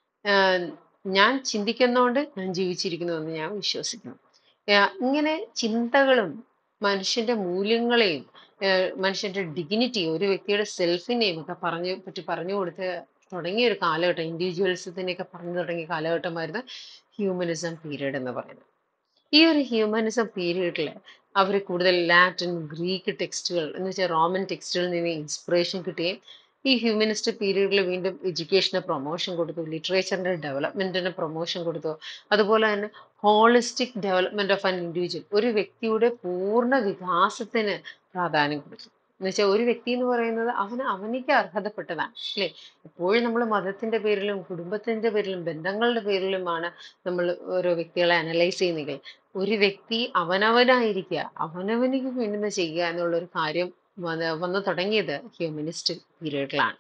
ഞാൻ ചിന്തിക്കുന്നതുകൊണ്ട് ഞാൻ ജീവിച്ചിരിക്കുന്നു എന്ന് ഞാൻ വിശ്വസിക്കുന്നു ആഹ് ഇങ്ങനെ ചിന്തകളും മനുഷ്യന്റെ മൂല്യങ്ങളെയും ആഹ് മനുഷ്യന്റെ ഡിഗ്നിറ്റി ഒരു വ്യക്തിയുടെ സെൽഫിനെയും ഒക്കെ പറഞ്ഞു പറ്റി പറഞ്ഞു കൊടുത്ത് തുടങ്ങിയ ഒരു കാലഘട്ടം ഇൻഡിവിജ്വൽസത്തിനെയൊക്കെ പറഞ്ഞു തുടങ്ങിയ കാലഘട്ടമായിരുന്നു ഹ്യൂമനിസം പീരീഡ് എന്ന് പറയുന്നത് ഈ ഒരു ഹ്യൂമനിസം പീരീഡിൽ അവർ കൂടുതൽ ലാറ്റിൻ ഗ്രീക്ക് ടെക്സ്റ്റുകൾ എന്ന് വെച്ചാൽ റോമൻ ടെക്സ്റ്റുകളിൽ നിന്ന് ഇൻസ്പിറേഷൻ കിട്ടുകയും ഈ ഹ്യൂമനിസ്റ്റ് പീരീഡിൽ വീണ്ടും എഡ്യൂക്കേഷന് പ്രൊമോഷൻ കൊടുത്തു ലിറ്ററേച്ചറിന്റെ ഡെവലപ്മെന്റിന് പ്രൊമോഷൻ കൊടുത്തു അതുപോലെ തന്നെ holistic development of an individual ഒരു വ്യക്തിയുടെ പൂർണ്ണ വികാസത്തിന് പ്രാധാന്യം കൊടുത്തു എന്നുവെച്ചാൽ ഒരു വ്യക്തി എന്ന് പറയുന്നത് അവന് അവനിക്ക് അർഹതപ്പെട്ടതാണ് അല്ലേ എപ്പോഴും നമ്മൾ മതത്തിന്റെ പേരിലും കുടുംബത്തിന്റെ പേരിലും ബന്ധങ്ങളുടെ പേരിലുമാണ് നമ്മൾ ഓരോ വ്യക്തികളെ അനലൈസ് ചെയ്യുന്നെങ്കിൽ ഒരു വ്യക്തി അവനവനായിരിക്കുക അവനവനിക്ക് വേണ്ടുന്ന ചെയ്യുക എന്നുള്ള ഒരു കാര്യം വന്ന് വന്നു തുടങ്ങിയത് ഹ്യൂമനിസ്റ്റ് പീരീഡിലാണ്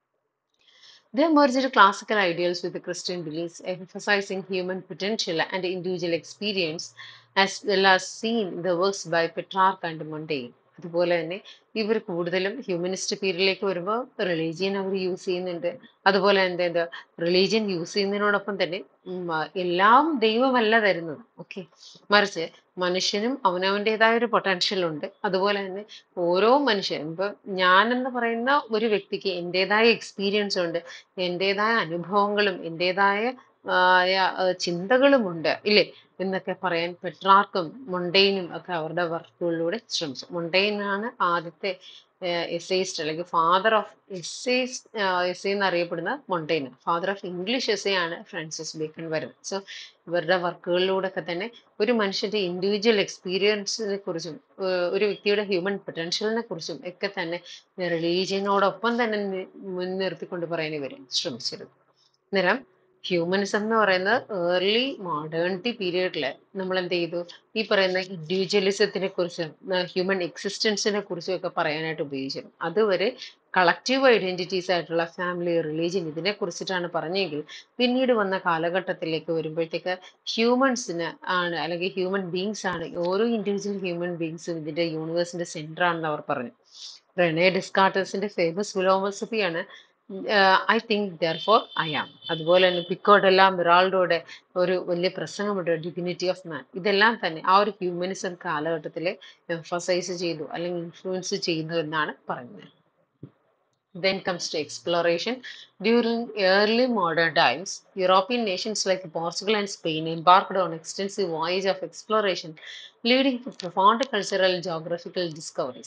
They merged classical ideals with the Christian beliefs, emphasizing human potential and individual experience, as well as seen in the works by Petrarch and Montaigne. അതുപോലെ തന്നെ ഇവർ കൂടുതലും ഹ്യൂമനിസ്റ്റ് പീരീഡിലേക്ക് വരുമ്പോൾ റിലീജിയൻ അവർ യൂസ് ചെയ്യുന്നുണ്ട് അതുപോലെ എന്താ എന്താ റിലീജിയൻ യൂസ് ചെയ്യുന്നതിനോടൊപ്പം തന്നെ ഉം, ആ, എല്ലാം ദൈവമല്ല തരുന്നത് ഓക്കെ മറിച്ച് മനുഷ്യനും അവനവൻ്റെതായ ഒരു പൊട്ടൻഷ്യൽ ഉണ്ട് അതുപോലെ തന്നെ ഓരോ മനുഷ്യനും ഇപ്പൊ ഞാൻ എന്ന് പറയുന്ന ഒരു വ്യക്തിക്ക് എൻ്റെതായ എക്സ്പീരിയൻസ് ഉണ്ട് എൻ്റെതായ അനുഭവങ്ങളും എൻ്റെതായ ആയ ആ, ചിന്തകളുമുണ്ട് ഇല്ലേ എന്നൊക്കെ പറയാൻ പെട്രാർക്കും മൊണ്ടൈനും ഒക്കെ അവരുടെ വർക്കുകളിലൂടെ ശ്രമിച്ചു മൊണ്ടൈൻ ആണ് ആദ്യത്തെ എസ്സേയിസ്റ്റ് അല്ലെങ്കിൽ ഫാദർ ഓഫ് എസ്സേസ് എസ്സേ എന്നറിയപ്പെടുന്ന Montaigne father of English essay ആണ് ഫ്രാൻസിസ് ബേക്കൺ വരുന്നത് സോ ഇവരുടെ വർക്കുകളിലൂടെ ഒക്കെ തന്നെ ഒരു മനുഷ്യന്റെ ഇൻഡിവിജ്വൽ എക്സ്പീരിയൻസിനെ കുറിച്ചും ഏർ ഒരു വ്യക്തിയുടെ ഹ്യൂമൻ പൊട്ടൻഷ്യലിനെ കുറിച്ചും ഒക്കെ തന്നെ റിലീജിയനോടൊപ്പം തന്നെ നി- മുൻനിർത്തിക്കൊണ്ട് പറയാൻ ഇവർ ശ്രമിച്ചിരുന്നു അന്നേരം ഹ്യൂമനിസം എന്ന് പറയുന്നത് ഏർലി മോഡേണിറ്റി പീരീഡിൽ നമ്മൾ എന്ത് ചെയ്തു ഈ പറയുന്ന ഇൻഡിവിജ്വലിസത്തിനെ കുറിച്ചും ഹ്യൂമൻ എക്സിസ്റ്റൻസിനെ കുറിച്ചും ഒക്കെ പറയാനായിട്ട് ഉപയോഗിച്ചിരുന്നു അതുവരെ കളക്റ്റീവ് ഐഡന്റിറ്റീസ് ആയിട്ടുള്ള ഫാമിലി റിലീജിയൻ ഇതിനെ കുറിച്ചിട്ടാണ് പറഞ്ഞെങ്കിൽ പിന്നീട് വന്ന കാലഘട്ടത്തിലേക്ക് വരുമ്പോഴത്തേക്ക് ഹ്യൂമൻസിന് ആണ് അല്ലെങ്കിൽ ഹ്യൂമൻ ബീങ്സ് ആണ് ഓരോ ഇൻഡിവിജ്വൽ ഹ്യൂമൻ ബീങ്സും ഇതിന്റെ യൂണിവേഴ്സിന്റെ സെന്റർ ആണെന്ന് അവർ പറഞ്ഞു റെനെ ഡിസ്കാർട്ടേഴ്സിന്റെ ഫേമസ് ഫിലോസഫിയാണ് I think therefore I am അതുപോലെ തന്നെ പിക്കോഡെല്ല മിറാൾഡോയുടെ ഒരു വലിയ പ്രസംഗമുണ്ട് ഡിഗ്നിറ്റി ഓഫ് മാൻ ഇതെല്ലാം തന്നെ ആ ഒരു ഹ്യൂമനിസം കാലഘട്ടത്തിൽ എംഫസൈസ് ചെയ്തു അല്ലെങ്കിൽ ഇൻഫ്ലുവൻസ് ചെയ്തു എന്നാണ് പറയുന്നത് Then comes to exploration. During early modern times, European nations like Portugal and Spain embarked on extensive voyage of exploration, leading to profound cultural and geographical discoveries.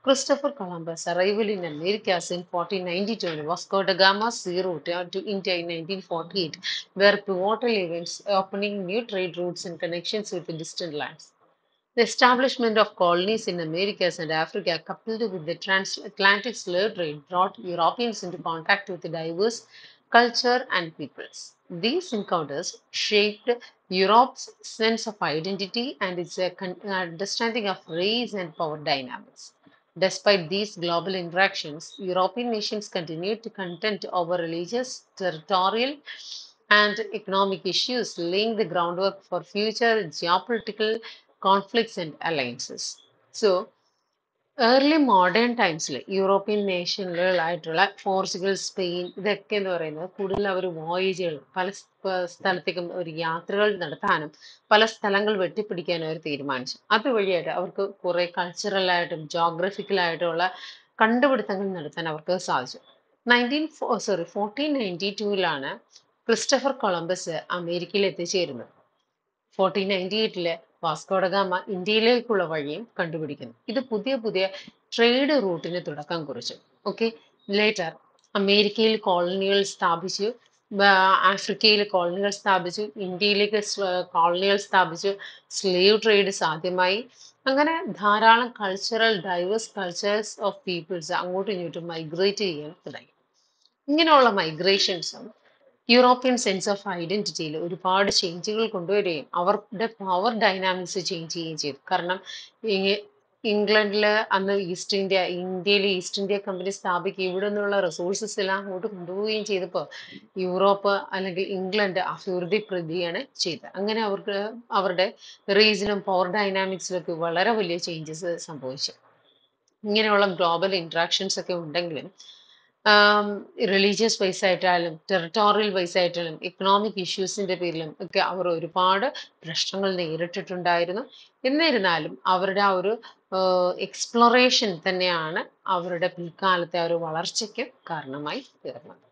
Christopher Columbus' arrival in America in 1492 and Vasco da Gama's sea route to India in 1948 were pivotal events opening new trade routes and connections with distant lands. The establishment of colonies in Americas and Africa, coupled with the transatlantic slave trade, brought Europeans into contact with diverse culture and peoples. These encounters shaped Europe's sense of identity and its uh, con- understanding of race and power dynamics. Despite these global interactions, European nations continued to contend over religious, territorial, and economic issues, laying the groundwork for future geopolitical conflicts and alliances. So, early modern ടൈംസിൽ European നേഷനുകളായിട്ടുള്ള Portugal Spain ഇതൊക്കെ എന്ന് പറയുന്നത് കൂടുതൽ അവർ വോയേജുകൾ പല സ് സ്ഥലത്തേക്കും ഒരു യാത്രകൾ നടത്താനും പല സ്ഥലങ്ങൾ വെട്ടിപ്പിടിക്കാനും അവർ തീരുമാനിച്ചു അതുവഴിയായിട്ട് അവർക്ക് കുറെ കൾച്ചറലായിട്ടും ജോഗ്രഫിക്കലായിട്ടുള്ള കണ്ടുപിടുത്തങ്ങൾ നടത്താൻ അവർക്ക് സാധിച്ചു നയൻറ്റീൻ സോറി ഫോർട്ടീൻ നയൻറ്റി ടൂവിലാണ് ക്രിസ്റ്റഫർ കൊളംബസ് അമേരിക്കയിൽ എത്തിച്ചേരുന്നത് ഫോർട്ടീൻ നയൻറ്റി എയ്റ്റില് വാസ്കോഡഗാമ ഇന്ത്യയിലേക്കുള്ള വഴിയും കണ്ടുപിടിക്കുന്നു ഇത് പുതിയ പുതിയ ട്രേഡ് റൂട്ടിന് തുടക്കം കുറിച്ചു ഓക്കെ ലേറ്റർ അമേരിക്കയിൽ കോളനികൾ സ്ഥാപിച്ചു ആഫ്രിക്കയിൽ കോളനികൾ സ്ഥാപിച്ചു ഇന്ത്യയിലേക്ക് കോളനികൾ സ്ഥാപിച്ചു സ്ലേവ് ട്രേഡ് സാധ്യമായി അങ്ങനെ ധാരാളം cultural diverse cultures of peoples അങ്ങോട്ടും ഇങ്ങോട്ടും മൈഗ്രേറ്റ് ചെയ്യാൻ തുടങ്ങി ഇങ്ങനെയുള്ള മൈഗ്രേഷൻസും യൂറോപ്യൻ സെൻസ് ഓഫ് ഐഡന്റിറ്റിയിൽ ഒരുപാട് ചേഞ്ചുകൾ കൊണ്ടുവരികയും അവരുടെ പവർ ഡൈനാമിക്സ് ചേഞ്ച് ചെയ്യുകയും ചെയ്തു കാരണം ഇംഗ്ലണ്ടിൽ അന്ന് ഈസ്റ്റ് ഇന്ത്യ ഇന്ത്യയിൽ ഈസ്റ്റ് ഇന്ത്യ കമ്പനി സ്ഥാപിക്കുക ഇവിടെ നിന്നുള്ള റിസോഴ്സസ് എല്ലാം അങ്ങോട്ട് കൊണ്ടുപോവുകയും ചെയ്തപ്പോൾ യൂറോപ്പ് അല്ലെങ്കിൽ ഇംഗ്ലണ്ട് അഭിവൃദ്ധിപ്പെടുകയാണ് ചെയ്തത് അങ്ങനെ അവർക്ക് അവരുടെ റീജിയനും പവർ ഡൈനാമിക്സിലൊക്കെ വളരെ വലിയ ചേഞ്ചസ് സംഭവിച്ചു ഇങ്ങനെയുള്ള ഗ്ലോബൽ ഇൻട്രാക്ഷൻസ് ഒക്കെ ഉണ്ടെങ്കിലും റിലീജിയസ് വൈസ് ആയിട്ടായാലും ടെറിട്ടോറിയൽ വൈസ് ആയിട്ടായാലും ഇക്കണോമിക് ഇഷ്യൂസിന്റെ പേരിലും ഒക്കെ അവർ ഒരുപാട് പ്രശ്നങ്ങൾ നേരിട്ടിട്ടുണ്ടായിരുന്നു എന്നിരുന്നാലും അവരുടെ ആ ഒരു എക്സ്പ്ലോറേഷൻ തന്നെയാണ് അവരുടെ പിൽക്കാലത്തെ ആ ഒരു വളർച്ചയ്ക്ക് കാരണമായി തീർന്നത്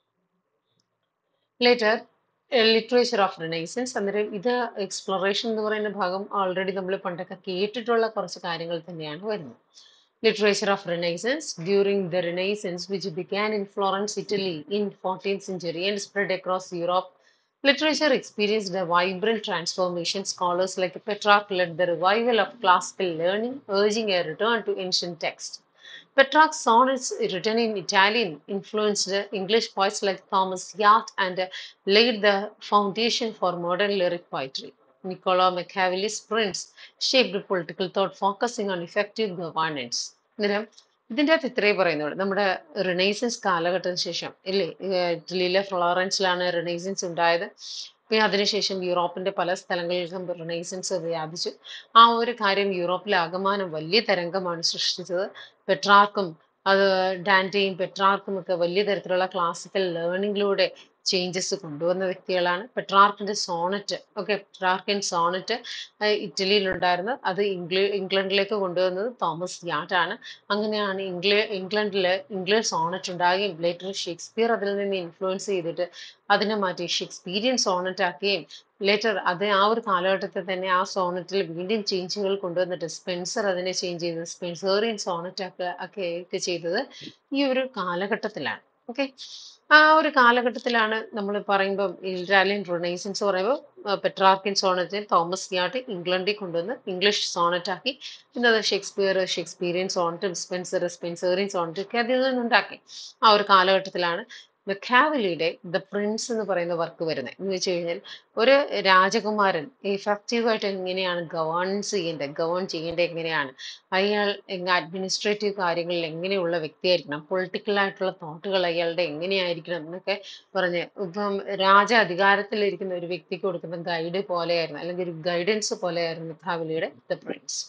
ലേറ്റർ ലിറ്ററേച്ചർ ഓഫ് റിനൈസൻസ് അന്നേരം ഇത് എക്സ്പ്ലോറേഷൻ എന്ന് പറയുന്ന ഭാഗം ഓൾറെഡി നമ്മൾ പണ്ടൊക്കെ കേട്ടിട്ടുള്ള കുറച്ച് കാര്യങ്ങൾ തന്നെയാണ് വരുന്നത് literature of Renaissance during the Renaissance, which began in Florence, Italy in 14th century and spread across Europe. Literature experienced a vibrant transformation. Scholars like Petrarch led the revival of classical learning, urging a return to ancient texts. Petrarch's sonnets, written in Italian, influenced English poets like Thomas Yat and laid the foundation for modern lyric poetry. Niccolo Machiavelli's Prince shaped political thought, focusing on effective governance. അന്നേരം ഇതിൻ്റെ അകത്ത് ഇത്രേ പറയുന്നുള്ളൂ നമ്മുടെ renaissance കാലഘട്ടത്തിന് ശേഷം ഇല്ലേ ഇറ്റലിയിലെ ഫ്ലോറൻസിലാണ് റിനൈസൻസ് ഉണ്ടായത് പിന്നെ അതിനുശേഷം യൂറോപ്പിന്റെ പല സ്ഥലങ്ങളിലും റിനൈസൻസ് വ്യാപിച്ചു ആ ഒരു കാര്യം യൂറോപ്പിലാകമാനം വലിയ തരംഗമാണ് സൃഷ്ടിച്ചത് പെട്രാർക്കും അത് ഡാൻറ്റയും പെട്രാർക്കും ഒക്കെ വലിയ തരത്തിലുള്ള ക്ലാസിക്കൽ ലേണിംഗിലൂടെ ചേഞ്ചസ് കൊണ്ടുവന്ന വ്യക്തികളാണ് പെട്രാർക്കിന്റെ സോണറ്റ് ഓക്കെ പെട്രാർക്കിൻ സോണറ്റ് ഇറ്റലിയിലുണ്ടായിരുന്നു അത് ഇംഗ്ല ഇംഗ്ലണ്ടിലേക്ക് കൊണ്ടുവന്നത് തോമസ് യാട്ടാണ് അങ്ങനെയാണ് ഇംഗ്ല ഇംഗ്ലണ്ടിൽ ഇംഗ്ലീഷ് സോണറ്റ് ഉണ്ടാകുകയും ലേറ്റർ ഷേക്സ്പിയർ അതിൽ നിന്ന് ഇൻഫ്ലുവൻസ് ചെയ്തിട്ട് അതിനെ മാറ്റി ഷേക്സ്പീരിയൻ സോണറ്റ് ആക്കുകയും ലേറ്റർ അത് ആ ഒരു കാലഘട്ടത്തിൽ തന്നെ ആ സോണറ്റിൽ വീണ്ടും ചേഞ്ചുകൾ കൊണ്ടുവന്നിട്ട് സ്പെൻസർ അതിനെ ചേഞ്ച് ചെയ്തത് സ്പെൻസേറിയൻ സോണറ്റ് ഒക്കെ ഒക്കെ ഒക്കെ ചെയ്തത് ഈ ഒരു കാലഘട്ടത്തിലാണ് ഓക്കെ ആ ഒരു കാലഘട്ടത്തിലാണ് നമ്മൾ പറയുമ്പം ഇറ്റാലിയൻ റൊണൈസൻസ് പറയുമ്പോൾ പെട്രാർക്കിൻ സോണറ്റ് തോമസ് യാട്ട് ഇംഗ്ലണ്ടിൽ കൊണ്ടുവന്ന് ഇംഗ്ലീഷ് സോണറ്റ് ആക്കി പിന്നെ അത് ഷേക്സ്പിയർ ഷേക്സ്പീരിയൻ സോണറ്റും സ്പെൻസർ സ്പെൻസേറിയൻ സോണറ്റും ഒക്കെ അതിൽ നിന്നുണ്ടാക്കി ആ ഒരു കാലഘട്ടത്തിലാണ് മെക്കാവലിയുടെ ദ പ്രിൻസ് എന്ന് പറയുന്ന വർക്ക് വരുന്നത് എന്ന് വെച്ച് കഴിഞ്ഞാൽ ഒരു രാജകുമാരൻ എഫക്റ്റീവായിട്ട് എങ്ങനെയാണ് ഗവേൺസ് ചെയ്യേണ്ടത് ഗവേൺ ചെയ്യേണ്ടത് എങ്ങനെയാണ് അയാൾ എങ്ങനെ അഡ്മിനിസ്ട്രേറ്റീവ് കാര്യങ്ങളിൽ എങ്ങനെയുള്ള വ്യക്തിയായിരിക്കണം പൊളിറ്റിക്കൽ ആയിട്ടുള്ള തോട്ടുകൾ അയാളുടെ എങ്ങനെയായിരിക്കണം എന്നൊക്കെ പറഞ്ഞ് ഇപ്പം രാജ അധികാരത്തിലിരിക്കുന്ന ഒരു വ്യക്തിക്ക് കൊടുക്കുന്ന ഗൈഡ് പോലെയായിരുന്നു അല്ലെങ്കിൽ ഒരു ഗൈഡൻസ് പോലെയായിരുന്നു മെക്കാവലിയുടെ the Prince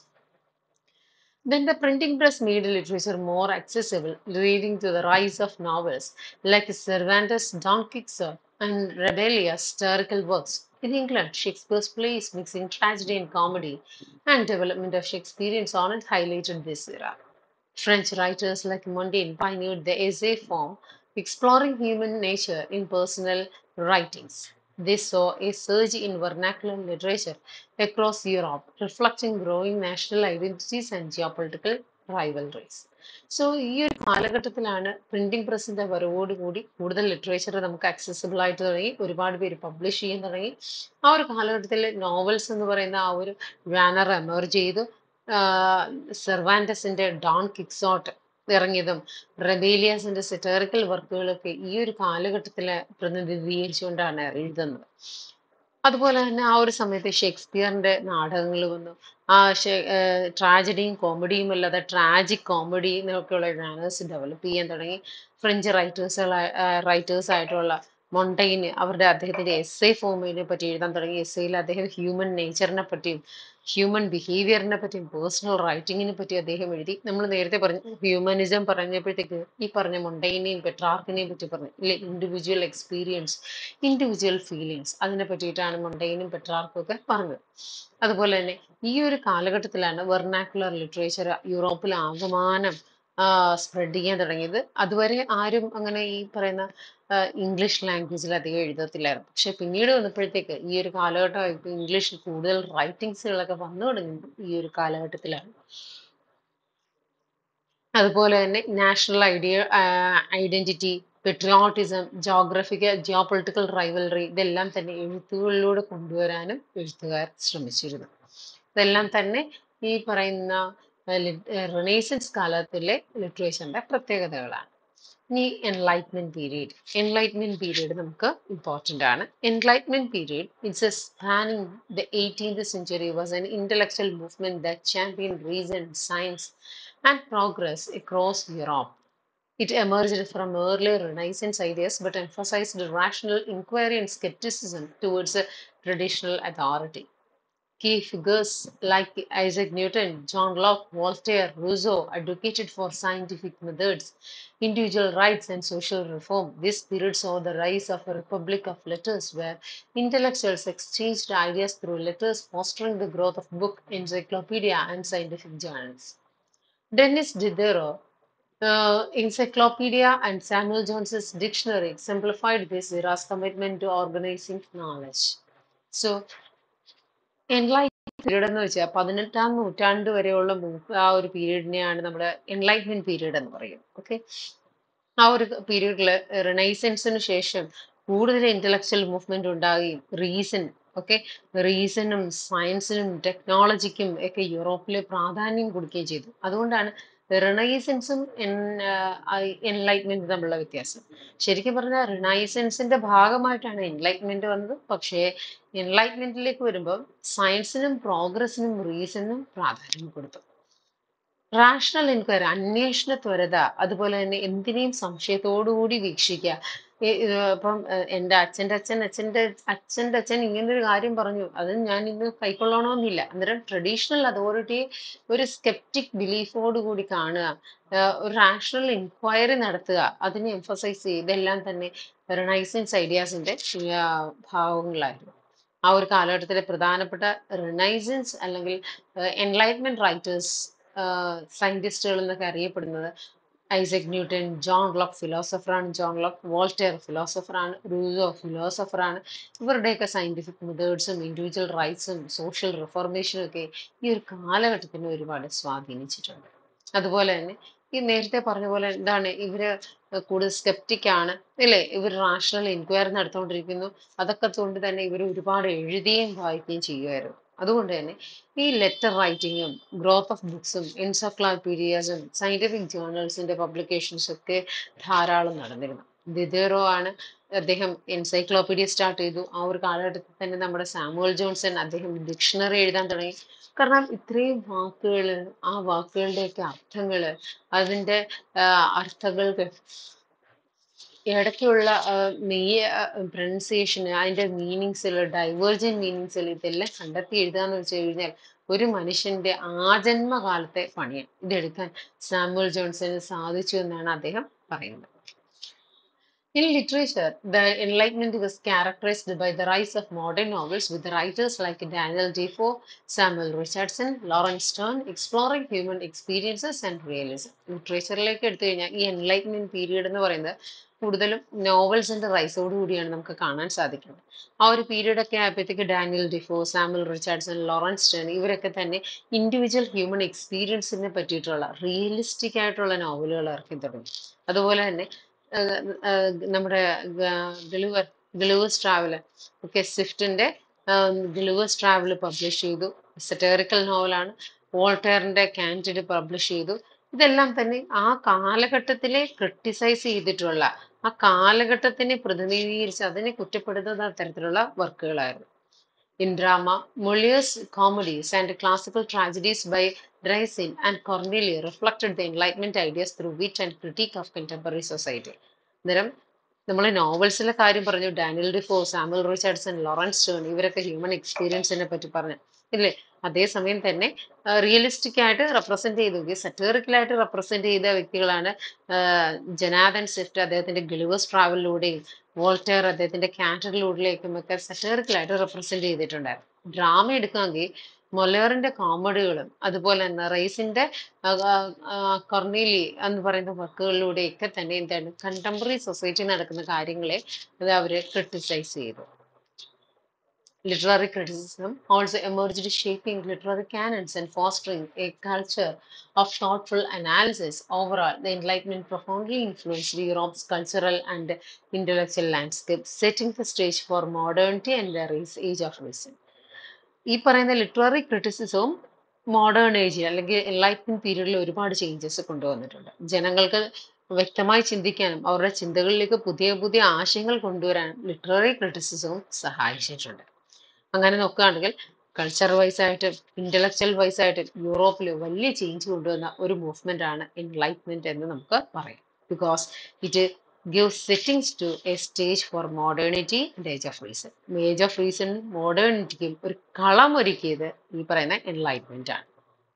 Then the printing press made literature more accessible, leading to the rise of novels like Cervantes' Don Quixote and Rabelais' historical works. In England, Shakespeare's plays mixing tragedy and comedy and development of Shakespearean sonnet highlighted this era. French writers like Mondin pioneered the essay form, exploring human nature in personal writings. They saw a surge in vernacular literature across Europe, reflecting growing national identities and geopolitical rivalries so ഈ ഒരു കാലഘട്ടത്തിലാണ് printing പ്രസിന്റെ വരവോടുകൂടി കൂടുതൽ literature നമുക്ക് accessible ആയിട്ട് തുടങ്ങി ഒരുപാട് പേര് പബ്ലിഷ് ചെയ്യാൻ തുടങ്ങി ആ ഒരു കാലഘട്ടത്തിൽ നോവൽസ് എന്ന് പറയുന്ന ആ ഒരു ജാനർ എമർജ് ചെയ്തു സെർവാൻഡസിന്റെ ഡോൺ കിക്സോട്ട് ഇറങ്ങിയതും റെബേലിയസിന്റെ സെറ്ററിക്കൽ വർക്കുകളൊക്കെ ഈ ഒരു കാലഘട്ടത്തിൽ പ്രതിനിധീകരിച്ചുകൊണ്ടാണ് എഴുതുന്നത് അതുപോലെ തന്നെ ആ ഒരു സമയത്ത് ഷേക്സ്പിയറിന്റെ നാടകങ്ങൾ വന്നു ആ ട്രാജഡിയും കോമഡിയും അല്ലാതെ ട്രാജിക് കോമഡി എന്നൊക്കെയുള്ള ജാനേഴ്സ് ഡെവലപ്പ് ചെയ്യാൻ തുടങ്ങി ഫ്രഞ്ച് റൈറ്റേഴ്സുകൾ റൈറ്റേഴ്സ് ആയിട്ടുള്ള മൊണ്ടൈന് അവരുടെ അദ്ദേഹത്തിന്റെ എസ് എ ഫോമിനെ പറ്റി എഴുതാൻ തുടങ്ങി എസ് എയിൽ അദ്ദേഹം ഹ്യൂമൻ നേച്ചറിനെ പറ്റിയും ഹ്യൂമൻ ബിഹേവിയറിനെ പറ്റിയും പേഴ്സണൽ റൈറ്റിങ്ങിനെ പറ്റി അദ്ദേഹം എഴുതി നമ്മൾ നേരത്തെ പറഞ്ഞു ഹ്യൂമനിസം പറഞ്ഞപ്പോഴത്തേക്ക് ഈ പറഞ്ഞ മൊണ്ടൈനെയും പെട്രാർക്കിനെയും പറ്റി പറഞ്ഞു ഇല്ലേ ഇൻഡിവിജ്വൽ എക്സ്പീരിയൻസ് ഇൻഡിവിജ്വൽ ഫീലിങ്സ് അതിനെ പറ്റിയിട്ടാണ് മൊണ്ടൈനും പെട്രാർക്കും ഒക്കെ പറഞ്ഞത് അതുപോലെ തന്നെ ഈ ഒരു കാലഘട്ടത്തിലാണ് വെർണാക്കുലർ ലിറ്ററേച്ചർ യൂറോപ്പിൽ ആകമാനം സ്പ്രെഡ് ചെയ്യാൻ തുടങ്ങിയത് അതുവരെ ആരും അങ്ങനെ ഈ പറയുന്ന ഇംഗ്ലീഷ് ലാംഗ്വേജിൽ അധികം എഴുതത്തില്ലായിരുന്നു പക്ഷെ പിന്നീട് വന്നപ്പോഴത്തേക്ക് ഈ ഒരു കാലഘട്ടമായപ്പോൾ ഇംഗ്ലീഷിൽ കൂടുതൽ റൈറ്റിങ്സുകളൊക്കെ വന്നു തുടങ്ങുന്നത് ഈ ഒരു കാലഘട്ടത്തിലാണ് അതുപോലെ തന്നെ national idea identity patriotism geographical geopolitical rivalry ഇതെല്ലാം തന്നെ എഴുത്തുകളിലൂടെ കൊണ്ടുവരാനും എഴുത്തുകാർ ശ്രമിച്ചിരുന്നു ഇതെല്ലാം തന്നെ ഈ പറയുന്ന റിനേസൻസ് കാലത്തിലെ ലിറ്ററേച്ചറിന്റെ പ്രത്യേകതകളാണ് ഇനി എൻലൈറ്റ്മെന്റ് പീരീഡ് എൻലൈറ്റ്മെന്റ് പീരീഡ് നമുക്ക് ഇമ്പോർട്ടൻ്റ് ആണ് Enlightenment period it's a spanning the eighteenth century was an intellectual movement the champion reason science and progress across Europe. It emerged from earlier Renaissance ideas but emphasized rational inquiry and skepticism towards a traditional authority. Key figures like Isaac Newton, John Locke, Voltaire, Rousseau advocated for scientific methods, individual rights, and social reform. This period saw the rise of a republic of letters where intellectuals exchanged ideas through letters, fostering the growth of book, encyclopedia, and scientific journals. Dennis Diderot, uh, Encyclopedia and Samuel Jones's dictionary exemplified this era's commitment to organizing knowledge. So, Enlightenment period എന്ന് വെച്ചാൽ പതിനെട്ടാം നൂറ്റാണ്ട് വരെയുള്ള മൂ- ആ ഒരു പീരീഡിനെയാണ് നമ്മൾ enlightenment period എന്ന് പറയും ഓക്കെ ആ ഒരു പീരീഡിൽ റിനൈസൻസിന് ശേഷം കൂടുതൽ ഇന്റലക്ച്വൽ മൂവ്മെന്റ് ഉണ്ടാകുകയും റീസൺ ഓക്കെ റീസണും സയൻസിനും ടെക്നോളജിക്കും ഒക്കെ യൂറോപ്പിൽ പ്രാധാന്യം കൊടുക്കുകയും ചെയ്തു അതുകൊണ്ടാണ് റിനൈസൻസും എൻലൈറ്റ്മെന്റ് തമ്മിലുള്ള വ്യത്യാസം ശരിക്കും പറഞ്ഞാൽ റിനൈസൻസിന്റെ ഭാഗമായിട്ടാണ് എൻലൈറ്റ്മെന്റ് വന്നത് പക്ഷേ എൻലൈറ്റ്മെന്റിലേക്ക് വരുമ്പോൾ സയൻസിനും പ്രോഗ്രസിനും റീസണിനും പ്രാധാന്യം കൊടുത്തു റാഷണൽ എൻക്വയറി അന്വേഷണ ത്വരത അതുപോലെ തന്നെ എന്തിനേയും സംശയത്തോടുകൂടി വീക്ഷിക്കുക ഏ, ഇത് ഇപ്പം ഏഹ്, എൻ്റെ അച്ഛൻ്റെ അച്ഛൻ അച്ഛൻ്റെ അച്ഛൻ്റെ അച്ഛൻ ഇങ്ങനെ ഒരു കാര്യം പറഞ്ഞു അത് ഞാൻ ഇന്ന് കൈക്കൊള്ളണമെന്നില്ല അന്നേരം ട്രഡീഷണൽ അതോറിറ്റിയെ ഒരു സ്കെപ്റ്റിക് ബിലീഫോട് കൂടി കാണുക ഏഹ്, ഒരു റാഷണൽ എൻക്വയറി നടത്തുക അതിനെ എംഫസൈസ് ചെയ്യുക ഇതെല്ലാം തന്നെ റിനൈസൻസ് ഐഡിയാസിന്റെ ഭാഗങ്ങളായിരുന്നു ആ ഒരു കാലഘട്ടത്തിലെ പ്രധാനപ്പെട്ട റിനൈസൻസ് അല്ലെങ്കിൽ എൻലൈറ്റ്മെന്റ് റൈറ്റേഴ്സ് സയന്റിസ്റ്റുകൾ എന്നൊക്കെ അറിയപ്പെടുന്നത് ഐസക് ന്യൂട്ടൺ ജോൺ ലോക്ക് ഫിലോസഫറാണ് ജോൺ ലോക്ക് വോൾട്ടർ ഫിലോസഫറാണ് റൂസോ ഫിലോസഫറാണ് ഇവരുടെയൊക്കെ സയന്റിഫിക് മെത്തേഡ്സും ഇൻഡിവിജ്വൽ റൈറ്റ്സും സോഷ്യൽ റിഫോർമേഷനും ഒക്കെ ഈ ഒരു കാലഘട്ടത്തിനെ ഒരുപാട് സ്വാധീനിച്ചിട്ടുണ്ട് അതുപോലെ തന്നെ ഈ നേരത്തെ പറഞ്ഞ പോലെ എന്താണ് ഇവര് കൂടുതൽ സ്കെപ്റ്റിക് ആണ് അല്ലേ ഇവർ റാഷണൽ എൻക്വയറി നടത്തുകൊണ്ടിരിക്കുന്നു അതൊക്കെ കൊണ്ട് തന്നെ ഇവർ ഒരുപാട് എഴുതുകയും വായിക്കുകയും ചെയ്യുമായിരുന്നു അതുകൊണ്ട് തന്നെ ഈ ലെറ്റർ റൈറ്റിങ്ങും ഗ്രോത്ത് ഓഫ് ബുക്സും എൻസൈക്ലോപീഡിയാസും സയന്റിഫിക് ജേർണൽസിന്റെ പബ്ലിക്കേഷൻസ് ഒക്കെ ധാരാളം നടന്നിരുന്നു ദിദേറോ ആണ് അദ്ദേഹം എൻസൈക്ലോപീഡിയ സ്റ്റാർട്ട് ചെയ്തു ആ ഒരു കാലഘട്ടത്തിൽ തന്നെ നമ്മുടെ സാമുവൽ ജോൺസൺ അദ്ദേഹം ഡിക്ഷണറി എഴുതാൻ തുടങ്ങി കാരണം ഇത്രയും വാക്കുകൾ ആ വാക്കുകളുടെയൊക്കെ അർത്ഥങ്ങള് അതിന്റെ അർത്ഥങ്ങൾക്ക് ഇടയ്ക്കുള്ള പ്രൊനൗൺസിയേഷന് അതിന്റെ മീനിങ്സിൽ ഡൈവേർജൻ മീനിങ്സിൽ ഇതെല്ലാം കണ്ടെത്തി എഴുതാന്ന് വെച്ച് കഴിഞ്ഞാൽ ഒരു മനുഷ്യന്റെ ആജന്മകാലത്തെ പണിയാണ് ഇതെടുക്കാൻ സാമുവൽ ജോൺസന് സാധിച്ചു എന്നാണ് അദ്ദേഹം പറയുന്നത് In literature, the Enlightenment was characterized by the rise of modern novels with writers like Daniel Defoe, Samuel Richardson, Lawrence Stern, exploring human experiences and realism. ലിറ്ററേച്ചറിലേക്ക് എടുത്തു കഴിഞ്ഞാൽ ഈ എൻലൈറ്റ്മെന്റ് പീരീഡ് എന്ന് പറയുന്നത് കൂടുതലും നോവൽസിന്റെ റൈസോട് കൂടിയാണ് നമുക്ക് കാണാൻ സാധിക്കുന്നത് ആ ഒരു പീരീഡ് ഒക്കെ ആയപ്പോഴത്തേക്ക് Daniel Defoe Samuel Richardson Laurence Sterne ഇവരൊക്കെ തന്നെ ഇൻഡിവിജ്വൽ ഹ്യൂമൻ എക്സ്പീരിയൻസിനെ പറ്റിയിട്ടുള്ള റിയലിസ്റ്റിക് ആയിട്ടുള്ള നോവലുകൾ ഇറക്കി തുടങ്ങി അതുപോലെ തന്നെ ആഹ് ആഹ് നമ്മുടെ ഗളിവർ ഗളിവേഴ്സ് ട്രാവല് ഒക്കെ സ്വിഫ്റ്റിന്റെ ഗളിവേഴ്സ് ട്രാവൽ പബ്ലിഷ് ചെയ്തു സെറ്റേറിക്കൽ നോവലാണ് വോൾട്ടേറിന്റെ കാൻഡിഡ് പബ്ലിഷ് ചെയ്തു ഇതെല്ലാം തന്നെ ആ കാലഘട്ടത്തിലെ ക്രിട്ടിസൈസ് ചെയ്തിട്ടുള്ള ആ കാലഘട്ടത്തിനെ പ്രതിനിധീകരിച്ച് അതിനെ കുറ്റപ്പെടുത്തുന്ന തരത്തിലുള്ള വർക്കുകളായിരുന്നു In drama, Moliere's comedies and classical tragedies by Racine and Corneille reflected the Enlightenment ideas through wit and critique of contemporary society. അന്നേരം നമ്മൾ നോവൽസിലെ കാര്യം പറഞ്ഞു Daniel Defoe Samuel Richardson Laurence Sterne ഇവരൊക്കെ ഹ്യൂമൻ എക്സ്പീരിയൻസിനെ പറ്റി പറഞ്ഞു ഇല്ലേ അതേസമയം തന്നെ റിയലിസ്റ്റിക് ആയിട്ട് റെപ്രസെന്റ് ചെയ്തു സറ്റേറിക്കലായിട്ട് റെപ്രസെന്റ് ചെയ്ത വ്യക്തികളാണ് ആഹ് ജനാദൻ സ്വിഫ്റ്റ് അദ്ദേഹത്തിന്റെ ഗിളിവേഴ്സ് ട്രാവലിലൂടെയും വോൾട്ടേർ അദ്ദേഹത്തിന്റെ കാറ്ററിലൂടെയും ഒക്കെ സറ്റേറിക്കലായിട്ട് റെപ്രസെന്റ് ചെയ്തിട്ടുണ്ടായിരുന്നു ഡ്രാമ എടുക്കുകയാണെങ്കിൽ മൊലേറിന്റെ കോമഡികളും അതുപോലെ തന്നെ റൈസിന്റെ കൊർണീലി എന്ന് പറയുന്ന വർക്കുകളിലൂടെയൊക്കെ തന്നെ എന്താണ് കണ്ടംപററി സൊസൈറ്റി നടക്കുന്ന കാര്യങ്ങളെ അത് അവര് ക്രിട്ടിസൈസ് ചെയ്തു Literary criticism also emerged, shaping literary canons and fostering a culture of thoughtful analysis. Overall, the Enlightenment profoundly influenced Europe's cultural and intellectual landscape, setting the stage for modernity and the race- age of reason. ഈ പറയുന്ന literary ക്രിറ്റിസിസവും modern ഏജിൽ അല്ലെങ്കിൽ enlightenment പീരീഡിൽ ഒരുപാട് changes കൊണ്ടുവന്നിട്ടുണ്ട് ജനങ്ങൾക്ക് വ്യക്തമായി ചിന്തിക്കാനും അവരുടെ ചിന്തകളിലേക്ക് പുതിയ പുതിയ ആശയങ്ങൾ കൊണ്ടുവരാനും ലിറ്റററി ക്രിറ്റിസിസവും സഹായിച്ചിട്ടുണ്ട് അങ്ങനെ നോക്കുകയാണെങ്കിൽ കൾച്ചർ വൈസ് ആയിട്ട് ഇന്റലക്ച്വൽ വൈസ് ആയിട്ട് യൂറോപ്പിൽ വലിയ ചേഞ്ച് കൊണ്ടുവന്ന ഒരു മൂവ്മെന്റ് ആണ് എൻലൈറ്റ്മെന്റ് എന്ന് നമുക്ക് പറയാം because it gives settings to a stage for modernity and age of reason. Age of reason മോഡേണിറ്റിക്കും ഒരു കളം ഒരുക്കിയത് ഈ പറയുന്ന എൻലൈറ്റ്മെന്റ് ആണ്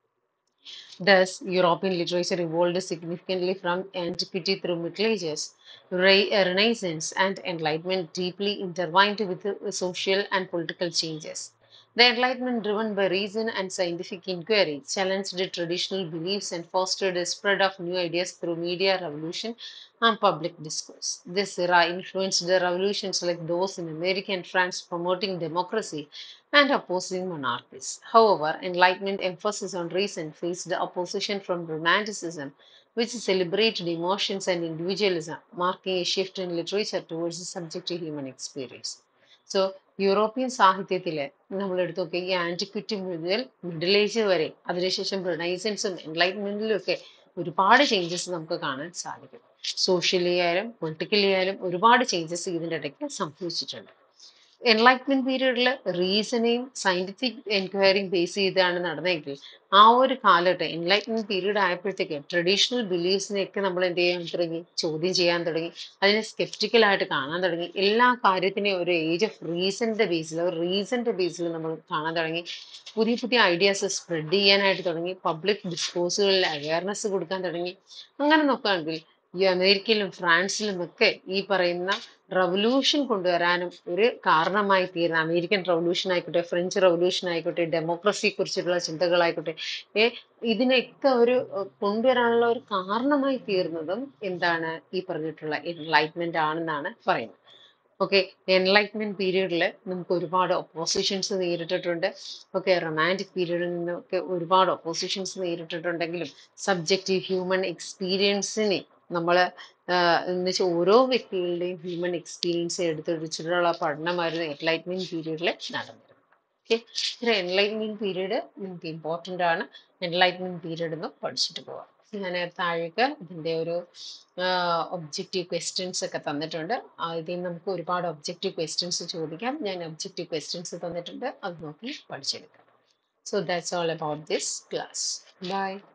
Thus, European literature evolved significantly from antiquity through Middle Ages, Re- Renaissance, and Enlightenment, deeply intertwined with the social and political changes. The Enlightenment, driven by reason and scientific inquiry, challenged the traditional beliefs and fostered a spread of new ideas through media revolution and public discourse. This era influenced the revolutions like those in America and France, promoting democracy and opposing monarchies. However, Enlightenment emphasis on reason faced opposition from Romanticism, which celebrated emotions and individualism, marking a shift in literature towards a subjective human experience. So European സാഹിത്യത്തില് നമ്മൾ എടുത്തു നോക്കിയ ഈ antiquity മുതൽ middle age വരെ അതിനുശേഷം റിനൈസൻസും എൻലൈറ്റ്മെന്റിലും ഒക്കെ ഒരുപാട് changes നമുക്ക് കാണാൻ സാധിക്കും സോഷ്യലി ആയാലും പൊളിറ്റിക്കലി ആയാലും ഒരുപാട് ചേഞ്ചസ് ഇതിൻ്റെ ഇടയ്ക്ക് സംഭവിച്ചിട്ടുണ്ട് എൻലൈറ്റ്മെന്റ് പീരീഡിൽ റീസണിങ് സയന്റിഫിക് എൻക്വയറിങ് ബേസ് ചെയ്താണ് നടന്നെങ്കിൽ ആ ഒരു കാലഘട്ടം എൻലൈറ്റ്മെന്റ് പീരീഡ് ആയപ്പോഴത്തേക്ക് ട്രഡീഷണൽ ബിലീഫ്സിനെയൊക്കെ നമ്മൾ എന്ത് ചെയ്യാൻ തുടങ്ങി ചോദ്യം ചെയ്യാൻ തുടങ്ങി അതിനെ skeptical ആയിട്ട് കാണാൻ തുടങ്ങി എല്ലാ കാര്യത്തിനെയും ഒരു ഏജ് ഓഫ് റീസണിന്റെ ബേസിൽ ഒരു റീസണിന്റെ ബേസിൽ നമ്മൾ കാണാൻ തുടങ്ങി പുതിയ പുതിയ ഐഡിയാസ് സ്പ്രെഡ് ചെയ്യാനായിട്ട് തുടങ്ങി പബ്ലിക് ഡിസ്കോഴ്സുകളിൽ അവയർനെസ് കൊടുക്കാൻ തുടങ്ങി അങ്ങനെ നോക്കുകയാണെങ്കിൽ ഈ അമേരിക്കയിലും ഫ്രാൻസിലും ഒക്കെ ഈ പറയുന്ന റവല്യൂഷൻ കൊണ്ടുവരാനും ഒരു കാരണമായി തീരുന്ന അമേരിക്കൻ റവല്യൂഷൻ ആയിക്കോട്ടെ ഫ്രഞ്ച് റവല്യൂഷൻ ആയിക്കോട്ടെ ഡെമോക്രസിയെ കുറിച്ചിട്ടുള്ള ചിന്തകളായിക്കോട്ടെ ഏ ഇതിനൊക്കെ ഒരു ഏർ, കൊണ്ടുവരാനുള്ള ഒരു കാരണമായി തീർന്നതും എന്താണ് ഈ പറഞ്ഞിട്ടുള്ള എൻലൈറ്റ്മെന്റ് ആണെന്നാണ് പറയുന്നത് ഓക്കെ എൻലൈറ്റ്മെന്റ് പീരീഡിൽ നമുക്ക് ഒരുപാട് ഒപ്പോസിഷൻസ് നേരിട്ടിട്ടുണ്ട് ഓക്കെ റൊമാൻറ്റിക് പീരീഡിൽ നിന്നൊക്കെ ഒരുപാട് ഒപ്പോസിഷൻസ് നേരിട്ടിട്ടുണ്ടെങ്കിലും സബ്ജക്റ്റീവ് ഹ്യൂമൻ എക്സ്പീരിയൻസിനെ നമ്മൾ എന്ന് വെച്ചാൽ ഓരോ വ്യക്തികളുടെയും ഹ്യൂമൻ എക്സ്പീരിയൻസ് എടുത്തൊഴിച്ചിട്ടുള്ള പഠനമായിരുന്നു എൻലൈറ്റ്മെന്റ് പീരീഡിൽ നടന്നത് ഓക്കെ ഒരു എൻലൈറ്റ്മെന്റ് പീരീഡ് നിങ്ങൾക്ക് ഇമ്പോർട്ടൻ്റ് ആണ് എൻലൈറ്റ്മെന്റ് പീരീഡ് എന്ന് പഠിച്ചിട്ട് പോവാം ഞാൻ താഴേക്ക് ഇതിൻ്റെ ഒരു ഒബ്ജക്റ്റീവ് ക്വസ്റ്റ്യൻസ് ഒക്കെ തന്നിട്ടുണ്ട് ആ, ഇതിൽ നിന്ന് നമുക്ക് ഒരുപാട് ഒബ്ജക്റ്റീവ് ക്വസ്റ്റ്യൻസ് ചോദിക്കാം ഞാൻ ഒബ്ജക്റ്റീവ് ക്വസ്റ്റ്യൻസ് തന്നിട്ടുണ്ട് അത് നോക്കി പഠിച്ചെടുക്കാം so that's all about this class by